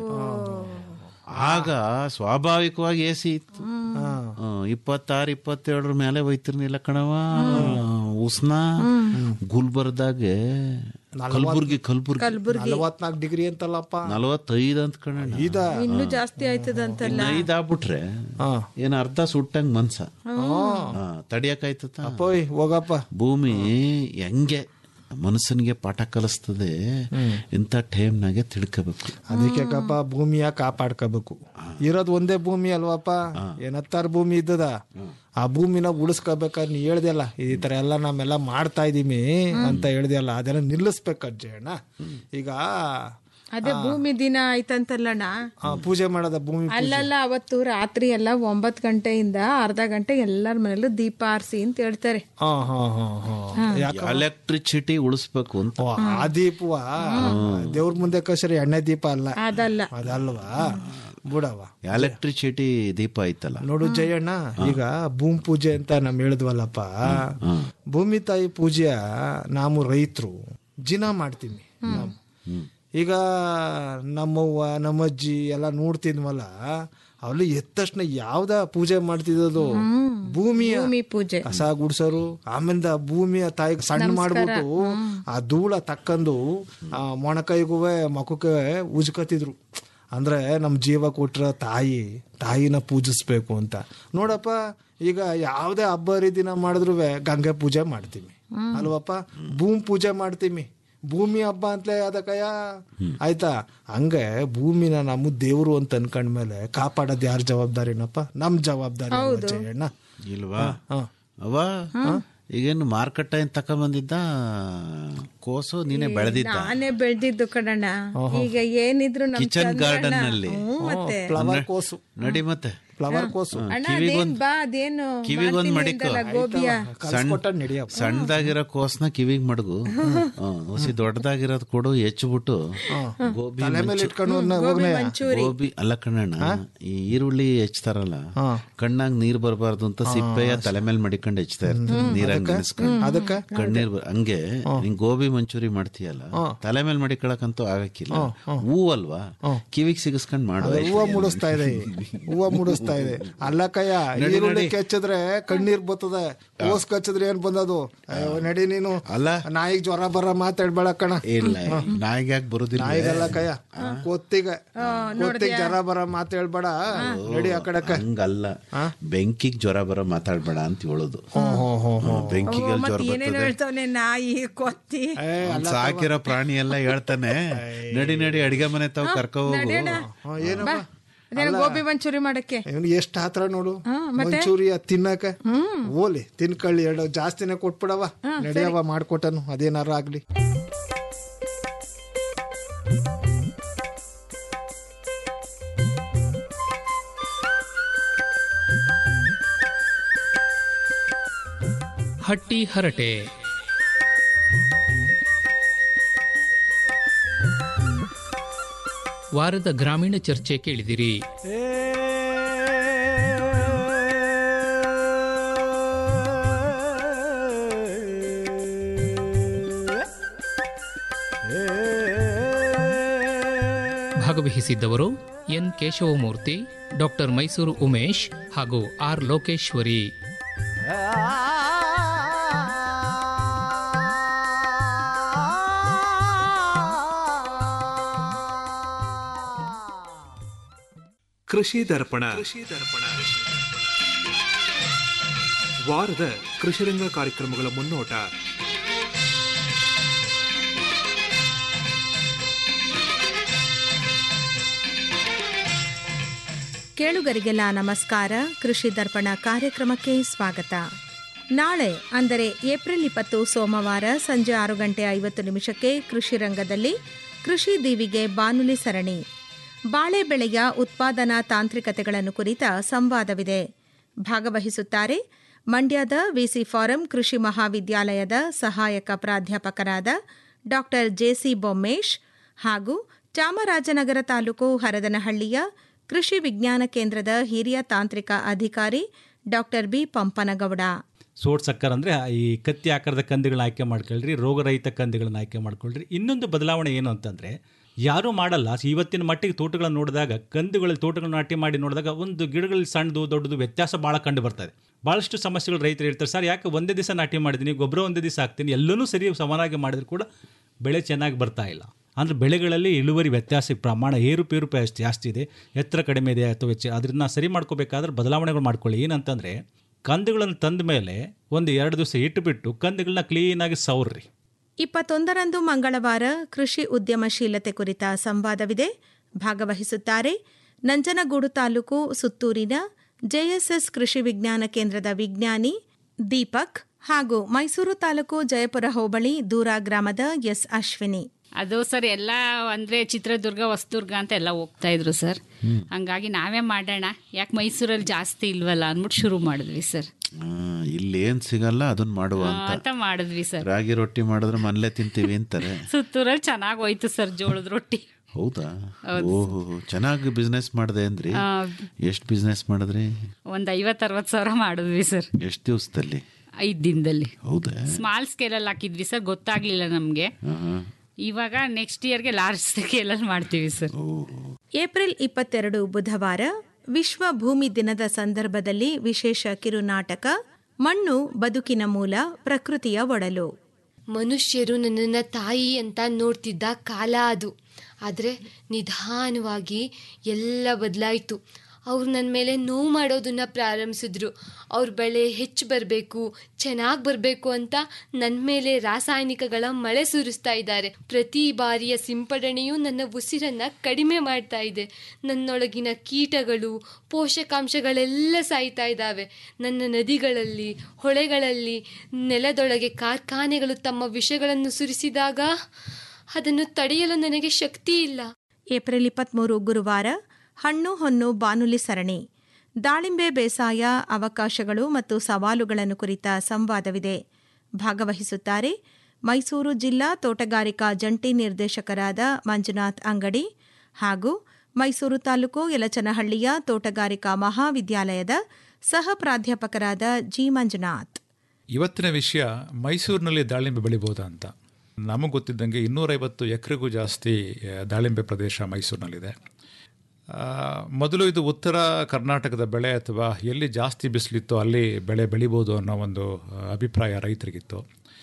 S6: ಆಗ ಸ್ವಾಭಾವಿಕವಾಗಿ ಎ ಸಿ ಇತ್ತು ಹ್ಮ್, ಇಪ್ಪತ್ತಾರು ಇಪ್ಪತ್ತೇಳರ ಮೇಲೆ ಹೋಯ್ತಿರ್ನಿಲ್ಲ ಕಣವ ಉಸ್ನ ಗುಲ್ಬರ್ದಾಗೆ ಕಲ್ಬುರ್ಗಿ ಕಲ್ಬುರ್ಗಿ
S5: ನಲವತ್ನಾಲ್ಕು ಡಿಗ್ರಿ ಅಂತಲ್ಲಪ್ಪ
S6: ನಲವತ್ತೈದು ಅಂತ ಕಣ
S5: ಇದ
S7: ಇನ್ನು ಜಾಸ್ತಿ ಆಯ್ತದಂತಲ್ಲ
S6: ಐದ್ ಆಗ್ಬಿಟ್ರೆ
S5: ಹಾ.
S6: ಏನ್ ಅರ್ಧ ಸುಟ್ಟಂಗ್ ಮನ್ಸ ತಡಿಯಕಾಯ್ತತ
S5: ಪೋಯ್ ಹೋಗಪ್ಪ
S6: ಭೂಮಿ ಹೆಂಗೆ ಮನುಷ್ಯನಿಗೆ ಪಾಠ ಕಲಿಸ್ತದೆ ಇಂಥ ಟೈಮ್ನಾಗೆ ತಿಳ್ಕೋಬೇಕು
S5: ಅದಕ್ಕೆ ಕಪ್ಪ ಭೂಮಿಯ ಕಾಪಾಡ್ಕೋಬೇಕು ಇರೋದು ಒಂದೇ ಭೂಮಿ ಅಲ್ವಪ್ಪ ಏನ್ ಹತ್ತಾರು ಭೂಮಿ ಇದ್ದದ ಆ ಭೂಮಿನ ಉಳಿಸ್ಕೋಬೇಕಾದ್ರೆ ನೀ ಹೇಳ್ದಲ್ಲ ಈ ತರ ಎಲ್ಲ ನಾವೆಲ್ಲ ಮಾಡ್ತಾ ಇದೀವಿ ಅಂತ ಹೇಳ್ದಲ್ಲ ಅದೆಲ್ಲ ನಿಲ್ಲಿಸ್ಬೇಕು ಅಜ್ಜಣ್ಣ ಈಗ
S7: ಅದೇ ಭೂಮಿ ದಿನ ಆಯ್ತಂತಲ್ಲಣ್ಣ
S5: ಆ, ಪೂಜೆ ಮಾಡೋದ ಭೂಮಿ
S7: ಅಲ್ಲಲ್ಲ ಅವತ್ತು ರಾತ್ರಿ ಎಲ್ಲ ಒಂಬತ್ತು ಗಂಟೆಯಿಂದ ಅರ್ಧ ಗಂಟೆ ಎಲ್ಲರ ಮನೇಲೂ ದೀಪ ಆರಿಸಿ ಅಂತ ಹೇಳ್ತಾರೆ
S5: ಹಾ ಹಾ ಹಾ ಹಾ
S6: ಎಲೆಕ್ಟ್ರಿಸಿಟಿ ಉಳಿಸ್ಬೇಕು ಅಂತ
S5: ಓ, ಆ ದೀಪವ ದೇವ್ರ ಮುಂದೆ ಕಸರಿ ಎಣ್ಣೆ ದೀಪ ಅಲ್ಲ
S7: ಅದಲ್ಲ
S5: ಅದಲ್ವಾ ಬಿಡವ
S6: ಎಲೆಕ್ಟ್ರಿಸಿಟಿ ದೀಪ ಐತಲ್ಲ
S5: ನೋಡು ಜಯಣ್ಣ ಈಗ ಭೂಮಿ ಪೂಜೆ ಅಂತ ನಮ್ ಹೇಳಿದ್ವಲ್ಲಪ್ಪ ಭೂಮಿ ತಾಯಿ ಪೂಜೆಯ ನಾವು ರೈತರು ಜಿನ ಮಾಡ್ತೀವಿ ನಾವು. ಈಗ ನಮ್ಮವ್ವ ನಮ್ಮಜ್ಜಿ ಎಲ್ಲ ನೋಡ್ತಿದ್ವಲ್ಲ ಅವಳು ಎದ್ದ ತಕ್ಷಣ ಯಾವ್ದ ಪೂಜೆ ಮಾಡ್ತಿದ್ದದು ಭೂಮಿಯ
S7: ಭೂಮಿ ಪೂಜೆ
S5: ಕಸ ಗುಡ್ಸೋರು ಆಮೇಲೆ ಭೂಮಿಯ ತಾಯಿಗೆ ಸಣ್ಣ ಮಾಡ್ಬಿಟ್ಟು ಆ ಧೂಳ ತಕ್ಕಂದು ಆ ಮೊಣಕೈಗೂ ಮಖಕ್ಕೆ ಉಜ್ಕತಿದ್ರು ಅಂದ್ರೆ ನಮ್ಮ ಜೀವ ಕೊಟ್ಟಿರೋ ತಾಯಿ ತಾಯಿನ ಪೂಜಿಸ್ಬೇಕು ಅಂತ ನೋಡಪ್ಪ ಈಗ ಯಾವುದೇ ಹಬ್ಬ ಹರಿದಿನ ಮಾಡಿದ್ರು ಗಂಗೆ ಪೂಜೆ ಮಾಡ್ತೀವಿ ಅಲ್ವಪ್ಪ ಭೂಮಿ ಪೂಜೆ ಮಾಡ್ತೀವಿ ಭೂಮಿ ಹಬ್ಬ ಅಂತಲೇ ಅದಕ್ಕಯ್ಯ ಆಯ್ತಾ ಹಂಗೆ ಭೂಮಿನ ನಮ್ಮ ದೇವ್ರು ಅಂತ ಅನ್ಕೊಂಡ್ಮೇಲೆ ಕಾಪಾಡೋದು ಯಾರ ಜವಾಬ್ದಾರಿನಪ್ಪ ನಮ್ ಜವಾಬ್ದಾರಿ ಅಲ್ವಾ ಜಯಣ್ಣ
S6: ಇಲ್ವಾ
S5: ಹಾ.
S6: ಅವ ಈಗೇನು ಮಾರ್ಕೆಟ್ ಏನ್ ತಕೊಂಬಂದಿದ್ದ ಕೋಸು ನೀನೆ ಬೆಳೆದಿದ್ದ
S7: ನಾನೇ ಬೆಳ್ದಿದ್ದು ಕಣಣ್ಣ ಈಗ ಏನಿದ್ರು ನಮ್
S6: ಕಿಚನ್
S7: ಚಂದ್ರಣ್ಣ.
S6: ಗಾರ್ಡನ್ ನಲ್ಲಿ
S7: ಹ್ಞೂ ಮತ್ತೆ
S5: ಫ್ಲವರ್ ಕೋಸು
S6: ನಡಿ ಮತ್ತೆ
S5: ಫ್ಲವರ್ ಕೋಸು
S7: ಅಣ್ಣ ಅದೇನ್ ಬಾ ಅದೇನು
S6: ಕಿವಿಗೊಂದ್
S7: ಮಾಡ್ತೀನಿ
S6: ಮಡಿಕೋ.
S7: ಅಂದಲ್ಲ ಗೋಬಿಯ
S5: ಕಲ್ಸ್ಕೊಟ್ಟ ನಡಿಯಪ್ಪ
S6: ಸಣ್ಣದಾಗಿರೋ ಕೋಸ್ನ ಕಿವಿಗ್ ಮಡಗು ಹೊಸಿ ದೊಡ್ಡದಾಗಿರೋದ್ ಕೊಡು ಹೆಚ್ಚಿಬಿಟ್ಟು ಗೋಬಿ
S5: ತಲೆ ಮೇಲೆ
S6: ಮಂಚೂ-
S5: ಇಟ್ಕೊಂಡು ಹೋಗ್ನ- ಹೋಗ್ನಯ್ಯ.
S6: ಗೋಬಿ ಅಲ್ಲ ಕಣ್ಣಣ್ಣ ಈ ಈರುಳ್ಳಿ ಹೆಚ್ಚತಾರಲ್ಲ ಕಣ್ಣಾಗ್ ನೀರ್ ಬರಬಾರ್ದು ಅಂತ ಸಿಪ್ಪೆಯ ತಲೆ ಮೇಲೆ ಮಡಿಕೊಂಡು ಹೆಚ್ಚತಾ ಇರ್ತಾರೆ ನೀರಾಗ ನೆನೆಸ್ಕೊಂಡು
S5: ಅದಕ್ಕೆ
S6: ಕಣ್ಣೀರ್ ಬ- ಹಂಗೆ ನೀನ್ ಗೋಬಿ ಮಂಚೂರಿ ಮಾಡ್ತೀಯಲ್ಲ ತಲೆ ಮೇಲೆ ಮಡಿಕೊಳಕಂತೂ ಆಗಕ್ಕಿಲ್ಲ ಹೂ ಅಲ್ವಾ ಕಿವಿಗ್ ಸಿಗಿಸ್ಕೊಂಡ್ ಮಾಡು
S5: ಹೂವ ಮುಡಿಸ್ತಾ ಇದೆ ಹೂವ ಮುಡಿಸ್ತಾ ಇದೆ ಅಲ್ಲ ಕಯ್ಯ ಈರುಳ್ಳಿ ಕೆಚ್ಚಿದ್ರೆ ಕಣ್ಣೀರ್ ಬರ್ತದೆ ಓಸ್ ಕಚ್ಚಿದ್ರೆ ಏನ್ ಬಂದದು ಅಯ್ಯೋ, ನಡಿ ನೀನು
S6: ಅಲ್ಲ
S5: ನಾಯಿಗ್ ಜ್ವರ ಬರ ಮಾತಾಡ್ಬೇಡ ಕಣ
S6: ಇಲ್ಲ ನಾಯಿಗೆ ಯಾಕೆ ಬರುದಿಲ್ಲ
S5: ನಾಯಿಗಲ್ಲ ಕಯ್ಯ ಕೊತ್ತಿಗೆ ಕೊತ್ತಿಗೆ ಜ್ವರ ಬರ ಮಾತಾಡ್ಬೇಡ ನಡಿ ಆ ಕಡೆ
S6: ಹಂಗಲ್ಲ ಬೆಂಕಿಗ್ ಜ್ವರ ಬರೋ ಮಾತಾಡ್ಬೇಡ ಅಂತ ಹೇಳೋದು ಬೆಂಕಿಗೆ ಜ್ವರ
S7: ಮತ್ತೆ ಏನೇನು
S6: ಬರ್ತದೆ
S7: ಹೇಳ್ತಾವನೆ ನಾಯಿ ಕೊತ್ತಿ
S6: ಅವ್ನ್ ಸಾಕಿರೋ ಪ್ರಾಣಿ ಎಲ್ಲ ಹೇಳ್ತಾನೆ ನಡಿ ನಡಿ ಅಡಿಗೆ ಮನೆ ತಾವ್ ಕರ್ಕೊ ಹೋಗು
S7: ಬಾ ಅದೇನು ಗೋಬಿ ಮಂಚೂರಿ ಮಾಡಕ್ಕೆ
S5: ಇವನು ಎಷ್ಟು ಹತ್ರ ನೋಡು ಮಂಚೂರಿಯ ತಿನ್ನಕ ಓಲಿ ತಿನ್ಕಳ್ಳಿ ಎರಡು ಜಾಸ್ತಿನೇ ಕೊಟ್ಬಿಡವ ನಡಿಯವ ಮಾಡ್ಕೊಟ್ಟನು ಅದೇನಾರು ಆಗ್ಲಿ
S4: ಹಟ್ಟಿ ಹರಟೆ ವಾರದ ಗ್ರಾಮೀಣ ಚರ್ಚೆ ಕೇಳಿದಿರಿ ಭಾಗವಹಿಸಿದ್ದವರು ಎನ್ ಕೇಶವಮೂರ್ತಿ ಡಾಕ್ಟರ್ ಮೈಸೂರು ಉಮೇಶ್ ಹಾಗೂ ಆರ್ ಲೋಕೇಶ್ವರಿ
S8: ಕೃಷಿ ದರ್ಪಣ ಕೃಷಿ ದರ್ಪಣ ವಾರದ ಕೃಷಿರಂಗ ಕಾರ್ಯಕ್ರಮಗಳ ಮುನ್ನೋಟ
S7: ಕೇಳುಗರಿಗೆಲ್ಲ ನಮಸ್ಕಾರ ಕೃಷಿ ದರ್ಪಣ ಕಾರ್ಯಕ್ರಮಕ್ಕೆ ಸ್ವಾಗತ ನಾಳೆ ಅಂದರೆ ಏಪ್ರಿಲ್ ಇಪ್ಪತ್ತು ಸೋಮವಾರ ಸಂಜೆ ಆರು ಗಂಟೆ ಐವತ್ತು ನಿಮಿಷಕ್ಕೆ ಕೃಷಿ ರಂಗದಲ್ಲಿ ಕೃಷಿ ದೀವಿಗೆ ಬಾನುಲಿ ಸರಣಿ ಬಾಳೆ ಬೆಳೆಯ ಉತ್ಪಾದನಾ ತಾಂತ್ರಿಕತೆಗಳನ್ನು ಕುರಿತ ಸಂವಾದವಿದೆ ಭಾಗವಹಿಸುತ್ತಾರೆ ಮಂಡ್ಯದ ವಿಸಿ ಫಾರಂ ಕೃಷಿ ಮಹಾವಿದ್ಯಾಲಯದ ಸಹಾಯಕ ಪ್ರಾಧ್ಯಾಪಕರಾದ ಡಾಕ್ಟರ್ ಜೆಸಿ ಬೊಮ್ಮೇಶ್ ಹಾಗೂ ಚಾಮರಾಜನಗರ ತಾಲೂಕು ಹರದನಹಳ್ಳಿಯ ಕೃಷಿ ವಿಜ್ಞಾನ ಕೇಂದ್ರದ ಹಿರಿಯ ತಾಂತ್ರಿಕ ಅಧಿಕಾರಿ ಡಾಕ್ಟರ್ ಬಿ ಪಂಪನಗೌಡ
S9: ಸೋಟ್ ಸಕ್ಕರ್ ಅಂದರೆ ಈ ಕತ್ತಿ ಆಕಾರದ ಕಂದಿಗಳನ್ನ ಆಯ್ಕೆ ಮಾಡ್ಕೊಳ್ರಿ ರೋಗರಹಿತ ಕಂದಿಗಳನ್ನ ಆಯ್ಕೆ ಮಾಡ್ಕೊಳ್ರಿ ಇನ್ನೊಂದು ಬದಲಾವಣೆ ಏನು ಅಂತಂದರೆ ಯಾರೂ ಮಾಡಲ್ಲ ಇವತ್ತಿನ ಮಟ್ಟಿಗೆ ತೋಟಗಳನ್ನು ನೋಡಿದಾಗ ಕಂದುಗಳಲ್ಲಿ ತೋಟಗಳನ್ನ ನಾಟಿ ಮಾಡಿ ನೋಡಿದಾಗ ಒಂದು ಗಿಡಗಳಲ್ಲಿ ಸಣ್ಣದು ದೊಡ್ಡದು ವ್ಯತ್ಯಾಸ ಭಾಳ ಕಂಡು ಬರ್ತದೆ ಭಾಳಷ್ಟು ಸಮಸ್ಯೆಗಳು ರೈತರು ಹೇಳ್ತಾರೆ ಸರ್ ಯಾಕೆ ಒಂದೇ ದಿವಸ ನಾಟಿ ಮಾಡಿದ್ದೀನಿ ಗೊಬ್ಬರ ಒಂದೇ ದಿವಸ ಹಾಕ್ತೀನಿ ಎಲ್ಲನೂ ಸರಿ ಸಮಾನಾಗಿ ಮಾಡಿದ್ರು ಕೂಡ ಬೆಳೆ ಚೆನ್ನಾಗಿ ಬರ್ತಾ ಇಲ್ಲ ಅಂದರೆ ಬೆಳೆಗಳಲ್ಲಿ ಇಳುವರಿ ವ್ಯತ್ಯಾಸ ಪ್ರಮಾಣ ಏರುಪೇರು ಪ- ಜಾಸ್ತಿ ಇದೆ ಎತ್ತರ ಕಡಿಮೆ ಇದೆ ಅಥವಾ ಹೆಚ್ಚು ಅದನ್ನ ಸರಿ ಮಾಡ್ಕೋಬೇಕಾದ್ರೆ ಬದಲಾವಣೆಗಳು ಮಾಡ್ಕೊಳ್ಳಿ ಏನಂತಂದರೆ ಕಂದುಗಳನ್ನು ತಂದ ಮೇಲೆ ಒಂದು ಎರಡು ದಿವಸ ಇಟ್ಟುಬಿಟ್ಟು ಕಂದುಗಳನ್ನ ಕ್ಲೀನಾಗಿ ಸೌರ್ರಿ
S7: ಇಪ್ಪತ್ತೊಂದರಂದು ಮಂಗಳವಾರ ಕೃಷಿ ಉದ್ಯಮಶೀಲತೆ ಕುರಿತ ಸಂವಾದವಿದೆ ಭಾಗವಹಿಸುತ್ತಾರೆ ನಂಜನಗೂಡು ತಾಲೂಕು ಸುತ್ತೂರಿನ ಜೆಎಸ್ಎಸ್ ಕೃಷಿ ವಿಜ್ಞಾನ ಕೇಂದ್ರದ ವಿಜ್ಞಾನಿ ದೀಪಕ್ ಹಾಗೂ ಮೈಸೂರು ತಾಲೂಕು ಜಯಪುರ ಹೋಬಳಿ ದೂರ ಗ್ರಾಮದ ಎಸ್ ಅಶ್ವಿನಿ
S10: ಅದು ಸರ್ ಎಲ್ಲ ಅಂದ್ರೆ ಚಿತ್ರದುರ್ಗ ಹೊಸದುರ್ಗ ಅಂತ ಎಲ್ಲ ಹೋಗ್ತಾ ಇದ್ರು ಸರ್ ಹಂಗಾಗಿ ನಾವೇ ಮಾಡೋಣ ಯಾಕೆ ಮೈಸೂರಲ್ಲಿ ಜಾಸ್ತಿ ಇಲ್ವಲ್ಲ ಅಂದ್ಬಿಟ್ಟು ಶುರು ಮಾಡಿದ್ವಿ ಸರ್
S6: ಆ, ಇಲ್ಲಿ ಏನ್ ಸಿಗಲ್ಲ ಅದನ್ನ ಮಾಡುವ
S10: ಆ,
S6: ಅಂತ
S10: ಅಂತ ಮಾಡಿದ್ವಿ ಸರ್
S6: ರಾಗಿ ರೊಟ್ಟಿ ಮಾಡಿದ್ರೆ ಮನೇಲೆ ತಿಂತೀವಿ ಅಂತಾರೆ
S10: ಸುತ್ತೂರಲ್ಲಿ ಚೆನ್ನಾಗಿ ಹೋಯ್ತು ಸರ್ ಜೋಳದ ರೊಟ್ಟಿ
S6: ಹೌದಾ ಓಹೋ ಚೆನ್ನಾಗಿ ಬಿಸ್ನೆಸ್ ಮಾಡಿದೆ ಅಂದ್ರಿ
S10: ಆ,
S6: ಎಷ್ಟು ಬಿಸ್ನೆಸ್ ಮಾಡಿದ್ರಿ
S10: ಒಂದ್ ಐವತ್ ಅರವತ್ ಸಾವಿರ ಮಾಡಿದ್ವಿ ಸರ್
S6: ಎಷ್ಟು ದಿವಸದಲ್ಲಿ
S10: ಐದ್ ದಿನದಲ್ಲಿ
S6: ಹೌದಾ
S10: ಸ್ಮಾಲ್ ಸ್ಕೇಲಲ್ಲಿ ಹಾಕಿದ್ವಿ ಸರ್ ಗೊತ್ತಾಗ್ಲಿಲ್ಲ ನಮ್ಗೆ
S6: ಆಹಾ.
S10: ಇವಾಗ ನೆಕ್ಸ್ಟ್ ಇಯರ್ಗೆ ಲಾರ್ಜ್ ಸ್ಕೇಲಲ್ಲಿ ಮಾಡ್ತೀವಿ ಸರ್
S7: ಏಪ್ರಿಲ್ ಇಪ್ಪತ್ತೆರಡು ಬುಧವಾರ ವಿಶ್ವ ಭೂಮಿ ದಿನದ ಸಂದರ್ಭದಲ್ಲಿ ವಿಶೇಷ ಕಿರುನಾಟಕ ಮಣ್ಣು ಬದುಕಿನ ಮೂಲ ಪ್ರಕೃತಿಯ ಒಡಲು
S11: ಮನುಷ್ಯರು ನನ್ನನ್ನು ತಾಯಿ ಅಂತ ನೋಡ್ತಿದ್ದ ಕಾಲ ಅದು ಆದರೆ ನಿಧಾನವಾಗಿ ಎಲ್ಲ ಬದಲಾಯಿತು ಅವ್ರು ನನ್ನ ಮೇಲೆ ನೋವು ಮಾಡೋದನ್ನ ಪ್ರಾರಂಭಿಸಿದ್ರು ಅವ್ರ ಬೆಳೆ ಹೆಚ್ಚು ಬರಬೇಕು ಚೆನ್ನಾಗಿ ಬರಬೇಕು ಅಂತ ನನ್ನ ಮೇಲೆ ರಾಸಾಯನಿಕಗಳ ಮಳೆ ಸುರಿಸ್ತಾ ಇದ್ದಾರೆ ಪ್ರತಿ ಬಾರಿಯ ಸಿಂಪಡಣೆಯೂ ನನ್ನ ಉಸಿರನ್ನು ಕಡಿಮೆ ಮಾಡ್ತಾ ಇದೆ ನನ್ನೊಳಗಿನ ಕೀಟಗಳು ಪೋಷಕಾಂಶಗಳೆಲ್ಲ ಸಾಯ್ತಾ ಇದ್ದಾವೆ ನನ್ನ ನದಿಗಳಲ್ಲಿ ಹೊಳೆಗಳಲ್ಲಿ ನೆಲದೊಳಗೆ ಕಾರ್ಖಾನೆಗಳು ತಮ್ಮ ವಿಷಗಳನ್ನು ಸುರಿಸಿದಾಗ ಅದನ್ನು ತಡೆಯಲು ನನಗೆ ಶಕ್ತಿ ಇಲ್ಲ
S7: ಏಪ್ರಿಲ್ ಇಪ್ಪತ್ಮೂರು ಗುರುವಾರ ಹಣ್ಣು ಹೊನ್ನು ಬಾನುಲಿ ಸರಣಿ ದಾಳಿಂಬೆ ಬೇಸಾಯ ಅವಕಾಶಗಳು ಮತ್ತು ಸವಾಲುಗಳನ್ನು ಕುರಿತ ಸಂವಾದವಿದೆ ಭಾಗವಹಿಸುತ್ತಾರೆ ಮೈಸೂರು ಜಿಲ್ಲಾ ತೋಟಗಾರಿಕಾ ಜಂಟಿ ನಿರ್ದೇಶಕರಾದ ಮಂಜುನಾಥ್ ಅಂಗಡಿ ಹಾಗೂ ಮೈಸೂರು ತಾಲೂಕು ಯಲಚನಹಳ್ಳಿಯ ತೋಟಗಾರಿಕಾ ಮಹಾವಿದ್ಯಾಲಯದ ಸಹ ಪ್ರಾಧ್ಯಾಪಕರಾದ ಜಿ ಮಂಜುನಾಥ್
S12: ಇವತ್ತಿನ ವಿಷಯ ಮೈಸೂರಿನಲ್ಲಿ ದಾಳಿಂಬೆ ಬೆಳಿಬೋದಾ ಅಂತ ನಮಗೆ ಗೊತ್ತಿದ್ದಂಗೆ ಇನ್ನೂರೈವತ್ತು ಎಕರೆಗೂ ಜಾಸ್ತಿ ಆ, ದಾಳಿಂಬೆ ಪ್ರದೇಶ ಮೈಸೂರಿನಲ್ಲಿದೆ ಆ, ಮೊದಲು ಇದು ಉತ್ತರ ಕರ್ನಾಟಕದ ಬೆಳೆ ಅಥವಾ ಎಲ್ಲಿ ಜಾಸ್ತಿ ಬಿಸಿಲಿತ್ತು ಅಲ್ಲಿ ಬೆಳೆ ಬೆಳಿಬೋದು ಅನ್ನೋ ಒಂದು ಆ, ಅಭಿಪ್ರಾಯ ರೈತರಿಗಿತ್ತು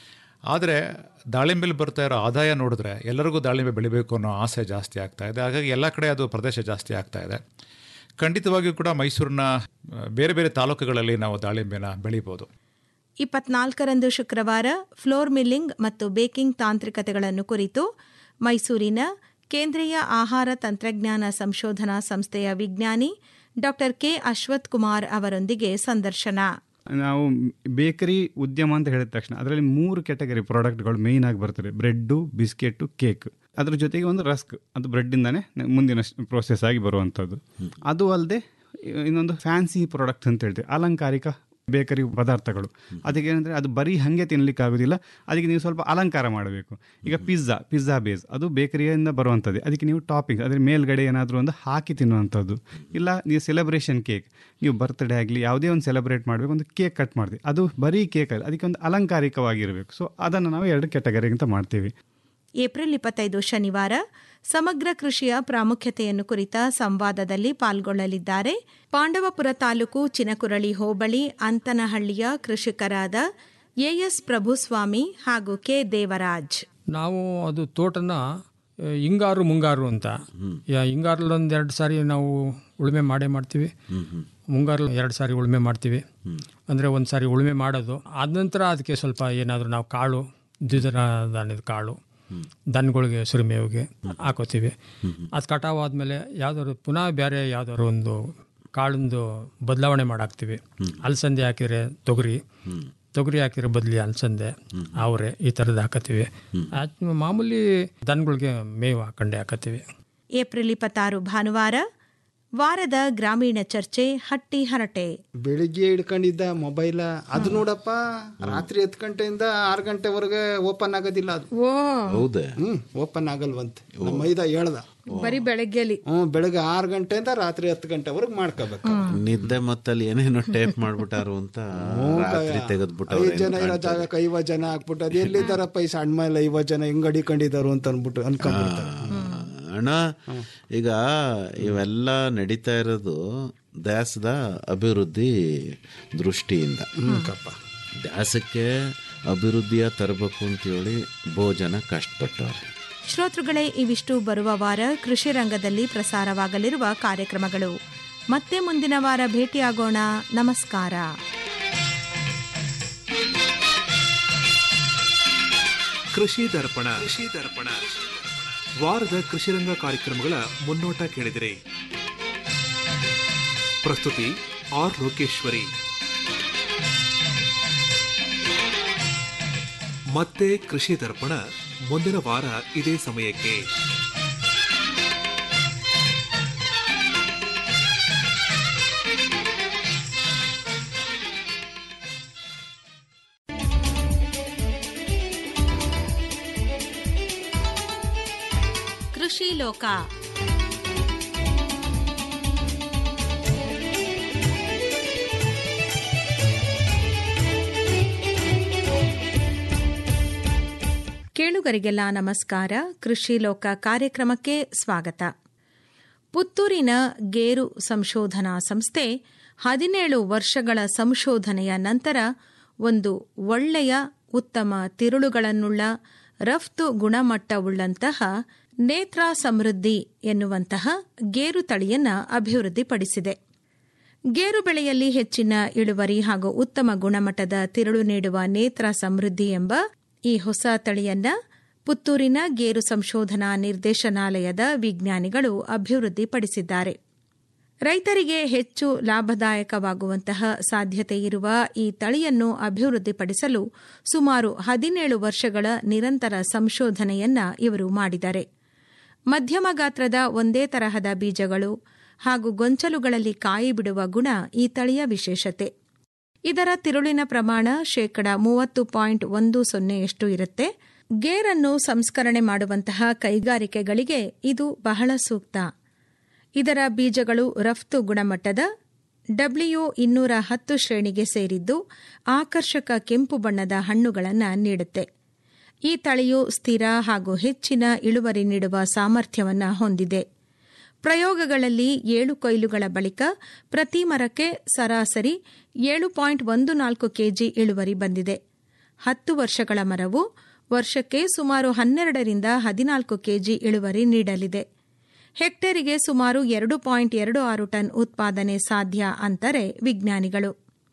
S12: ಆದರೆ ದಾಳಿಂಬೆಲಿ ಬರ್ತಾ ಇರೋ ಆದಾಯ ನೋಡಿದ್ರೆ ಎಲ್ಲರಿಗೂ ದಾಳಿಂಬೆ ಬೆಳಿಬೇಕು ಅನ್ನೋ ಆಸೆ ಜಾಸ್ತಿ ಆಗ್ತಾ ಇದೆ ಹಾಗಾಗಿ ಎಲ್ಲ ಕಡೆ ಅದು ಪ್ರದೇಶ ಜಾಸ್ತಿ ಆಗ್ತಾ ಇದೆ ಖಂಡಿತವಾಗಿಯೂ ಕೂಡ ಮೈಸೂರಿನ ಆ, ಬೇರೆ ಬೇರೆ ತಾಲೂಕುಗಳಲ್ಲಿ ನಾವು ದಾಳಿಂಬೆನ ಬೆಳಿಬೋದು
S7: ಇಪ್ಪತ್ನಾಲ್ಕರಂದು ಶುಕ್ರವಾರ ಫ್ಲೋರ್ ಮಿಲ್ಲಿಂಗ್ ಮತ್ತು ಬೇಕಿಂಗ್ ತಾಂತ್ರಿಕತೆಗಳನ್ನು ಕುರಿತು ಮೈಸೂರಿನ ಕೇಂದ್ರೀಯ ಆಹಾರ ತಂತ್ರಜ್ಞಾನ ಸಂಶೋಧನಾ ಸಂಸ್ಥೆಯ ವಿಜ್ಞಾನಿ ಡಾಕ್ಟರ್ ಕೆ ಅಶ್ವಥ್ ಕುಮಾರ್ ಅವರೊಂದಿಗೆ ಸಂದರ್ಶನ
S13: ನಾವು ಬೇಕರಿ ಉದ್ಯಮ ಅಂತ ಹೇಳಿದ ತಕ್ಷಣ ಅದರಲ್ಲಿ ಮೂರು ಕ್ಯಾಟಗರಿ ಪ್ರಾಡಕ್ಟ್ಗಳು ಮೇಯ್ನ್ ಆಗಿ ಬರ್ತದೆ ಬ್ರೆಡ್ಡು ಬಿಸ್ಕೆಟು ಕೇಕ್ ಅದ್ರ ಜೊತೆಗೆ ಒಂದು ರಸ್ಕ್ ಅದು ಬ್ರೆಡ್ಡಿಂದಾನೇ ಮುಂದಿನ ಪ್ರೋಸೆಸ್ ಆಗಿ ಬರುವಂಥದ್ದು ಅದು ಅಲ್ಲದೆ ಇನ್ನೊಂದು ಫ್ಯಾನ್ಸಿ ಪ್ರಾಡಕ್ಟ್ ಅಂತ ಹೇಳ್ತೀವಿ ಅಲಂಕಾರಿಕ ಬೇಕರಿ ಪದಾರ್ಥಗಳು ಅದಕ್ಕೆ ಏನಂದರೆ ಅದು ಬರೀ ಹಾಗೆ ತಿನ್ನಲಿಕ್ಕೆ ಆಗೋದಿಲ್ಲ ಅದಕ್ಕೆ ನೀವು ಸ್ವಲ್ಪ ಅಲಂಕಾರ ಮಾಡಬೇಕು ಈಗ ಪಿಜ್ಜಾ ಪಿಜ್ಜಾ ಬೇಸ್ ಅದು ಬೇಕರಿಯಿಂದ ಬರುವಂಥದ್ದು ಅದಕ್ಕೆ ನೀವು ಟಾಪಿಂಗ್ ಅದ್ರ ಮೇಲ್ಗಡೆ ಏನಾದರೂ ಒಂದು ಹಾಕಿ ತಿನ್ನುವಂಥದ್ದು ಇಲ್ಲ ನೀವು ಸೆಲೆಬ್ರೇಷನ್ ಕೇಕ್ ನೀವು ಬರ್ತ್ಡೇ ಆಗಲಿ ಯಾವುದೇ ಒಂದು ಸೆಲೆಬ್ರೇಟ್ ಮಾಡಬೇಕು ಒಂದು ಕೇಕ್ ಕಟ್ ಮಾಡ್ತೀವಿ ಅದು ಬರೀ ಕೇಕ್ ಅಲ್ಲ ಅದಕ್ಕೆ ಒಂದು ಅಲಂಕಾರಿಕವಾಗಿರಬೇಕು ಸೊ ಅದನ್ನು ನಾವು ಎರಡು ಕ್ಯಾಟಗರಿ ಅಂತ ಮಾಡ್ತೀವಿ
S7: ಏಪ್ರಿಲ್ ಇಪ್ಪತ್ತೈದು ಶನಿವಾರ ಸಮಗ್ರ ಕೃಷಿಯ ಪ್ರಾಮುಖ್ಯತೆಯನ್ನು ಕುರಿತ ಸಂವಾದದಲ್ಲಿ ಪಾಲ್ಗೊಳ್ಳಲಿದ್ದಾರೆ ಪಾಂಡವಪುರ ತಾಲೂಕು ಚಿನಕುರಳಿ ಹೋಬಳಿ ಅಂತನಹಳ್ಳಿಯ ಕೃಷಿಕರಾದ ಎಎಸ್ ಪ್ರಭುಸ್ವಾಮಿ ಹಾಗೂ ಕೆ ದೇವರಾಜ್
S14: ನಾವು ಅದು ತೋಟನ ಆ, ಹಿಂಗಾರು ಮುಂಗಾರು ಅಂತ ಯಾ- ಹಿಂಗಾರಲ್ಲಿ ಒಂದು ಎರಡು ಸಾರಿ ನಾವು ಉಳುಮೆ ಮಾಡೇ ಮಾಡ್ತೀವಿ ಮುಂಗಾರು ಎರಡು ಸಾರಿ ಉಳುಮೆ ಮಾಡ್ತೀವಿ ಅಂದರೆ ಒಂದು ಸಾರಿ ಉಳುಮೆ ಮಾಡೋದು ಆದ ನಂತರ ಅದಕ್ಕೆ ಸ್ವಲ್ಪ ಏನಾದರೂ ನಾವು ಕಾಳು ದ್ವಿದಳ ಧಾನ್ಯದ ಕಾಳು ದನಗಳಿಗೆ ಸುರಿಮೇವಿಗೆ ಹಾಕೋತೀವಿ ಅದು ಕಟಾವು ಆದಮೇಲೆ ಯಾವ್ದಾದ್ರು ಪುನಃ ಬೇರೆ ಯಾವ್ದಾದ್ರು ಒಂದು ಕಾಳಿಂದು ಬದಲಾವಣೆ ಮಾಡಾಕ್ತೀವಿ ಅಲಸಂದೆ ಹಾಕಿದ್ರೆ ತೊಗರಿ ತೊಗರಿ ಹಾಕಿದ್ರೆ ಬದಲಿ ಅಲಸಂದೆ ಅವರೆ ಈ ಥರದ್ದು ಹಾಕತ್ತೀವಿ ಅದ್ ಮಾಮೂಲಿ ದನಗಳಿಗೆ ಮೇವು ಹಾಕೊಂಡೆ ಹಾಕತ್ತೀವಿ
S7: ಏಪ್ರಿಲ್ ಇಪ್ಪತ್ತಾರು ಭಾನುವಾರ ವಾರದ ಗ್ರಾಮೀಣ ಚರ್ಚೆ ಹಟ್ಟಿ ಹರಟೆ
S5: ಬೆಳಿಗ್ಗೆ ಹಿಡ್ಕೊಂಡಿದ್ದ ಮೊಬೈಲ ಅದು ನೋಡಪ್ಪ ರಾತ್ರಿ ಹತ್ತು ಗಂಟೆಯಿಂದ ಆರು ಗಂಟೆವರೆಗೆ ಓಪನ್ ಆಗೋದಿಲ್ಲ ಅದು
S7: ಓ
S6: ಹೌದೇ
S5: ಹ್ಮ್ ಓಪನ್ ಆಗಲ್ವಂತೆ ನಮ್ಮ ಮೈದ ಹೇಳ್ದ
S7: ಬರೀ ಬೆಳಗ್ಗೆಲಿ
S5: ಹ್ಮ್ ಬೆಳಗ್ಗೆ ಆರು ಗಂಟೆಯಿಂದ ರಾತ್ರಿ ಹತ್ತು ಗಂಟೆವರೆಗೆ ಮಾಡ್ಕೋಬೇಕು
S6: ನಿದ್ದೆ ಮತ್ತಲ್ಲಿ ಏನೇನೋ ಟೇಪ್ ಮಾಡ್ಬಿಟ್ಟಾರು ಅಂತ ರಾತ್ರಿ ತೆಗೆದ್ಬಿಟ್ಟವ್ರೆ
S5: ಐದು ಜನ ಇರೋ ಜಾಗಕ್ಕೆ ಐವತ್ತು ಜನ ಹಾಕ್ಬಿಟ್ಟು ಅದು ಎಲ್ಲಿದ್ದಾರಪ್ಪ ಈ ಸಣ್ಣ ಮೇಲೆ ಐವತ್ತು ಜನ ಹೆಂಗ್ ಅಡಿಕೊಂಡಿದ್ದಾರು ಅಂತ ಅನ್ಬಿಟ್ಟು ಅನ್ಕೊಂಡ್ಬಿಡ್ತಾರೆ
S6: ಅಣ್ಣ ಈಗ ಇವೆಲ್ಲ ನಡೀತಾ ಇರೋದು ದೇಶದ ಅಭಿವೃದ್ಧಿ ದೃಷ್ಟಿಯಿಂದ ದೇಶಕ್ಕೆ ಅಭಿವೃದ್ಧಿಯ ತರಬೇಕು ಅಂತೇಳಿ ಬಹು ಜನ ಕಷ್ಟಪಟ್ಟವ್ರೆ
S7: ಶ್ರೋತೃಗಳೇ ಇವಿಷ್ಟು ಬರುವ ವಾರ ಕೃಷಿ ರಂಗದಲ್ಲಿ ಪ್ರಸಾರವಾಗಲಿರುವ ಕಾರ್ಯಕ್ರಮಗಳು ಮತ್ತೆ ಮುಂದಿನ ವಾರ ಭೇಟಿಯಾಗೋಣ ನಮಸ್ಕಾರ
S8: ಕೃಷಿ ದರ್ಪಣ ಕೃಷಿ ದರ್ಪಣ ವಾರದ ಕೃಷಿರಂಗ ಕಾರ್ಯಕ್ರಮಗಳ ಮುನ್ನೋಟ ಕೇಳಿದಿರಿ ಪ್ರಸ್ತುತಿ ಆರ್ ಲೋಕೇಶ್ವರಿ ಮತ್ತೆ ಕೃಷಿ ದರ್ಪಣ ಮುಂದಿನ ವಾರ ಇದೇ ಸಮಯಕ್ಕೆ
S7: ಕೃಷಿ ಲೋಕ ಕೇಳುಗರಿಗೆಲ್ಲ ನಮಸ್ಕಾರ ಕೃಷಿ ಲೋಕ ಕಾರ್ಯಕ್ರಮಕ್ಕೆ ಸ್ವಾಗತ ಪುತ್ತೂರಿನ ಗೇರು ಸಂಶೋಧನಾ ಸಂಸ್ಥೆ ಹದಿನೇಳು ವರ್ಷಗಳ ಸಂಶೋಧನೆಯ ನಂತರ ಒಂದು ಒಳ್ಳೆಯ ಉತ್ತಮ ತಿರುಳುಗಳನ್ನುಳ್ಳ ರಫ್ತು ಗುಣಮಟ್ಟವುಳ್ಳಂತಹ ನೇತ್ರ ಸಮೃದ್ಧಿ ಎನ್ನುವಂತಹ ಗೇರು ತಳಿಯನ್ನ ಅಭಿವೃದ್ಧಿಪಡಿಸಿದೆ ಗೇರು ಬೆಳೆಯಲ್ಲಿ ಹೆಚ್ಚಿನ ಇಳುವರಿ ಹಾಗೂ ಉತ್ತಮ ಗುಣಮಟ್ಟದ ತಿರುಳು ನೀಡುವ ನೇತ್ರ ಸಮೃದ್ಧಿ ಎಂಬ ಈ ಹೊಸ ತಳಿಯನ್ನ ಪುತ್ತೂರಿನ ಗೇರು ಸಂಶೋಧನಾ ನಿರ್ದೇಶನಾಲಯದ ವಿಜ್ಞಾನಿಗಳು ಅಭಿವೃದ್ಧಿಪಡಿಸಿದ್ದಾರೆ ರೈತರಿಗೆ ಹೆಚ್ಚು ಲಾಭದಾಯಕವಾಗುವಂತಹ ಸಾಧ್ಯತೆ ಇರುವ ಈ ತಳಿಯನ್ನು ಅಭಿವೃದ್ಧಿಪಡಿಸಲು ಸುಮಾರು ಹದಿನೇಳು ವರ್ಷಗಳ ನಿರಂತರ ಸಂಶೋಧನೆಯನ್ನ ಇವರು ಮಾಡಿದ್ದಾರೆ ಮಧ್ಯಮ ಗಾತ್ರದ ಒಂದೇ ತರಹದ ಬೀಜಗಳು ಹಾಗೂ ಗೊಂಚಲುಗಳಲ್ಲಿ ಕಾಯಿ ಬಿಡುವ ಗುಣ ಈ ತಳಿಯ ವಿಶೇಷತೆ ಇದರ ತಿರುಳಿನ ಪ್ರಮಾಣ ಶೇಕಡ ಮೂವತ್ತು ಪಾಯಿಂಟ್ ಒಂದು ಸೊನ್ನೆಯಷ್ಟು ಇರುತ್ತೆ ಗೇರನ್ನು ಸಂಸ್ಕರಣೆ ಮಾಡುವಂತಹ ಕೈಗಾರಿಕೆಗಳಿಗೆ ಇದು ಬಹಳ ಸೂಕ್ತ ಇದರ ಬೀಜಗಳು ರಫ್ತು ಗುಣಮಟ್ಟದ ಡಬ್ಲ್ಯೂ ಇನ್ನೂರ ಹತ್ತು ಶ್ರೇಣಿಗೆ ಸೇರಿದ್ದು ಆಕರ್ಷಕ ಕೆಂಪು ಬಣ್ಣದ ಹಣ್ಣುಗಳನ್ನು ನೀಡುತ್ತೆ ಈ ತಳಿಯು ಸ್ಥಿರ ಹಾಗೂ ಹೆಚ್ಚಿನ ಇಳುವರಿ ನೀಡುವ ಸಾಮರ್ಥ್ಯವನ್ನು ಹೊಂದಿದೆ ಪ್ರಯೋಗಗಳಲ್ಲಿ ಏಳು ಕೊಯ್ಲುಗಳ ಬಳಿಕ ಪ್ರತಿ ಮರಕ್ಕೆ ಸರಾಸರಿ ಏಳು ಪಾಯಿಂಟ್ ಒಂದು ನಾಲ್ಕು ಕೆಜಿ ಇಳುವರಿ ಬಂದಿದೆ ಹತ್ತು ವರ್ಷಗಳ ಮರವು ವರ್ಷಕ್ಕೆ ಸುಮಾರು ಹನ್ನೆರಡರಿಂದ ಹದಿನಾಲ್ಕು ಕೆಜಿ ಇಳುವರಿ ನೀಡಲಿದೆ ಹೆಕ್ಟೇರಿಗೆ ಸುಮಾರು ಎರಡು ಪಾಯಿಂಟ್ ಎರಡು ಆರು ಟನ್ ಉತ್ಪಾದನೆ ಸಾಧ್ಯ ಅಂತಾರೆ ವಿಜ್ಞಾನಿಗಳು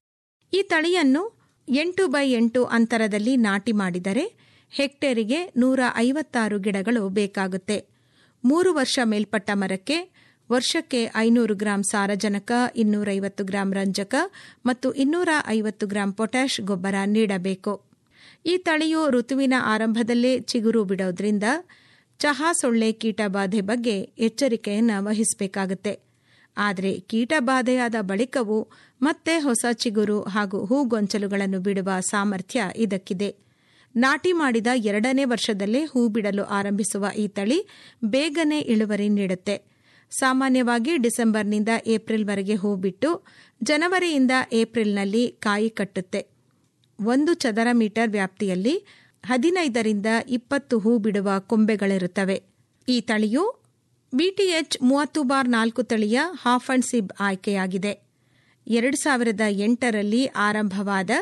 S7: ಈ ತಳಿಯನ್ನು ಎಂಟು ಬೈ ಎಂಟು ಅಂತರದಲ್ಲಿ ನಾಟಿ ಮಾಡಿದರೆ ಹೆಕ್ಟೇರಿಗೆ ನೂರ ಐವತ್ತಾರು ಗಿಡಗಳು ಬೇಕಾಗುತ್ತೆ ಮೂರು ವರ್ಷ ಮೇಲ್ಪಟ್ಟ ಮರಕ್ಕೆ ವರ್ಷಕ್ಕೆ ಐನೂರು ಗ್ರಾಂ ಸಾರಜನಕ ಇನ್ನೂರೈವತ್ತು ಗ್ರಾಂ ರಂಜಕ ಮತ್ತು ಇನ್ನೂರ ಐವತ್ತು ಗ್ರಾಂ ಪೊಟ್ಯಾಷ್ ಗೊಬ್ಬರ ನೀಡಬೇಕು ಈ ತಳಿಯು ಋತುವಿನ ಆರಂಭದಲ್ಲೇ ಚಿಗುರು ಬಿಡೋದ್ರಿಂದ ಚಹಾ ಸೊಳ್ಳೆ ಕೀಟಬಾಧೆ ಬಗ್ಗೆ ಎಚ್ಚರಿಕೆಯನ್ನು ವಹಿಸಬೇಕಾಗುತ್ತೆ ಆದರೆ ಕೀಟಬಾಧೆಯಾದ ಬಳಿಕವೂ ಮತ್ತೆ ಹೊಸ ಚಿಗುರು ಹಾಗೂ ಹೂಗೊಂಚಲುಗಳನ್ನು ಬಿಡುವ ಸಾಮರ್ಥ್ಯ ಇದಕ್ಕಿದೆ ನಾಟಿ ಮಾಡಿದ ಎರಡನೇ ವರ್ಷದಲ್ಲೇ ಹೂ ಬಿಡಲು ಆರಂಭಿಸುವ ಈ ತಳಿ ಬೇಗನೆ ಇಳುವರಿ ನೀಡುತ್ತೆ ಸಾಮಾನ್ಯವಾಗಿ ಡಿಸೆಂಬರ್ನಿಂದ ಏಪ್ರಿಲ್ವರೆಗೆ ಹೂ ಬಿಟ್ಟು ಜನವರಿಯಿಂದ ಏಪ್ರಿಲ್ನಲ್ಲಿ ಕಾಯಿ ಕಟ್ಟುತ್ತೆ ಒಂದು ಚದರ ಮೀಟರ್ ವ್ಯಾಪ್ತಿಯಲ್ಲಿ ಹದಿನೈದರಿಂದ ಇಪ್ಪತ್ತು ಹೂ ಬಿಡುವ ಕೊಂಬೆಗಳಿರುತ್ತವೆ ಈ ತಳಿಯು ಬಿಟಿಎಚ್ ಮೂವತ್ತು ಬಾರ್ ನಾಲ್ಕು ತಳಿಯ ಹಾಫ್ ಅಂಡ್ ಸಿಬ್ ಆಯ್ಕೆಯಾಗಿದೆ ಎರಡು ಸಾವಿರದ ಎಂಟರಲ್ಲಿ ಆರಂಭವಾದ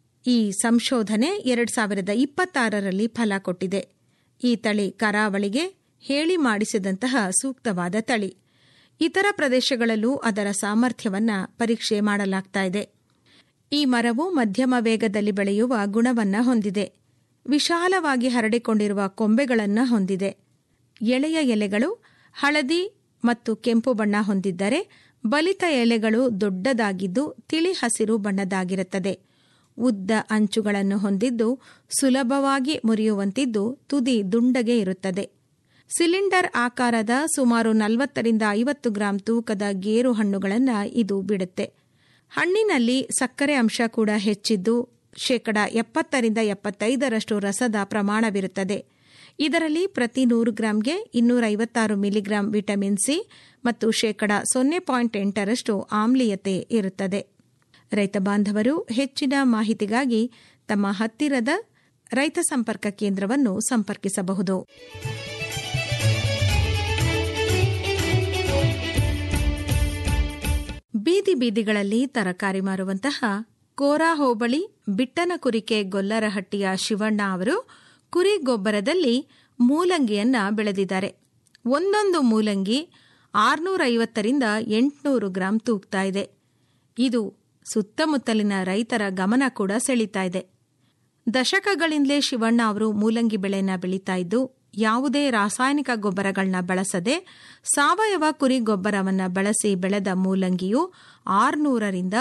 S7: ಈ ಸಂಶೋಧನೆ ಎರಡು ಸಾವಿರದ ಇಪ್ಪತ್ತಾರರಲ್ಲಿ ಫಲ ಕೊಟ್ಟಿದೆ ಈ ತಳಿ ಕರಾವಳಿಗೆ ಹೇಳಿ ಮಾಡಿಸಿದಂತಹ ಸೂಕ್ತವಾದ ತಳಿ ಇತರ ಪ್ರದೇಶಗಳಲ್ಲೂ ಅದರ ಸಾಮರ್ಥ್ಯವನ್ನ ಪರೀಕ್ಷೆ ಮಾಡಲಾಗ್ತಾ ಇದೆ ಈ ಮರವು ಮಧ್ಯಮ ವೇಗದಲ್ಲಿ ಬೆಳೆಯುವ ಗುಣವನ್ನ ಹೊಂದಿದೆ ವಿಶಾಲವಾಗಿ ಹರಡಿಕೊಂಡಿರುವ ಕೊಂಬೆಗಳನ್ನು ಹೊಂದಿದೆ ಎಳೆಯ ಎಲೆಗಳು ಹಳದಿ ಮತ್ತು ಕೆಂಪು ಬಣ್ಣ ಹೊಂದಿದ್ದರೆ ಬಲಿತ ಎಲೆಗಳು ದೊಡ್ಡದಾಗಿದ್ದು ತಿಳಿ ಹಸಿರು ಬಣ್ಣದಾಗಿರುತ್ತದೆ ಉದ್ದ ಅಂಚುಗಳನ್ನು ಹೊಂದಿದ್ದು ಸುಲಭವಾಗಿ ಮುರಿಯುವಂತಿದ್ದು ತುದಿ ದುಂಡಗೆ ಇರುತ್ತದೆ ಸಿಲಿಂಡರ್ ಆಕಾರದ ಸುಮಾರು ನಲವತ್ತರಿಂದ ಐವತ್ತು ಗ್ರಾಂ ತೂಕದ ಗೇರು ಹಣ್ಣುಗಳನ್ನು ಇದು ಬಿಡುತ್ತೆ ಹಣ್ಣಿನಲ್ಲಿ ಸಕ್ಕರೆ ಅಂಶ ಕೂಡ ಹೆಚ್ಚಿದ್ದು ಶೇಕಡ ಎಪ್ಪತ್ತರಿಂದ ಎಪ್ಪತ್ತೈದರಷ್ಟು ರಸದ ಪ್ರಮಾಣವಿರುತ್ತದೆ ಇದರಲ್ಲಿ ಪ್ರತಿ ನೂರು ಗ್ರಾಂಗೆ ಇನ್ನೂರ ಐವತ್ತಾರು ಮಿಲಿಗ್ರಾಂ ವಿಟಮಿನ್ ಸಿ ಮತ್ತು ಶೇಕಡ ಸೊನ್ನೆ ಪಾಯಿಂಟ್ ಎಂಟರಷ್ಟು ಆಮ್ಲೀಯತೆ ಇರುತ್ತದೆ ರೈತ ಬಾಂಧವರು ಹೆಚ್ಚಿನ ಮಾಹಿತಿಗಾಗಿ ತಮ್ಮ ಹತ್ತಿರದ ರೈತ ಸಂಪರ್ಕ ಕೇಂದ್ರವನ್ನು ಸಂಪರ್ಕಿಸಬಹುದು ಬೀದಿ ಬೀದಿಗಳಲ್ಲಿ ತರಕಾರಿ ಮಾರುವಂತಹ ಕೋರಾ ಹೋಬಳಿ ಬಿಟ್ಟನಕುರಿಕೆ ಗೊಲ್ಲರಹಟ್ಟಿಯ ಶಿವಣ್ಣ ಅವರು ಕುರಿ ಗೊಬ್ಬರದಲ್ಲಿ ಮೂಲಂಗಿಯನ್ನ ಬೆಳೆದಿದ್ದಾರೆ ಒಂದೊಂದು ಮೂಲಂಗಿ ಆರ್ನೂರೈವತ್ತರಿಂದ ಎಂಟುನೂರು ಗ್ರಾಂ ತೂಗ್ತಾ ಇದೆ ಇದು ಸುತ್ತಮುತ್ತಲಿನ ರೈತರ ಗಮನ ಕೂಡ ಸೆಳೀತಾ ಇದೆ ದಶಕಗಳಿಂದಲೇ ಶಿವಣ್ಣ ಅವರು ಮೂಲಂಗಿ ಬೆಳೆನ ಬೆಳೀತಾ ಇದ್ದು ಯಾವುದೇ ರಾಸಾಯನಿಕ ಗೊಬ್ಬರಗಳನ್ನ ಬಳಸದೆ ಸಾವಯವ ಕುರಿ ಗೊಬ್ಬರವನ್ನ ಬಳಸಿ ಬೆಳೆದ ಮೂಲಂಗಿಯು ಆರ್ನೂರರಿಂದ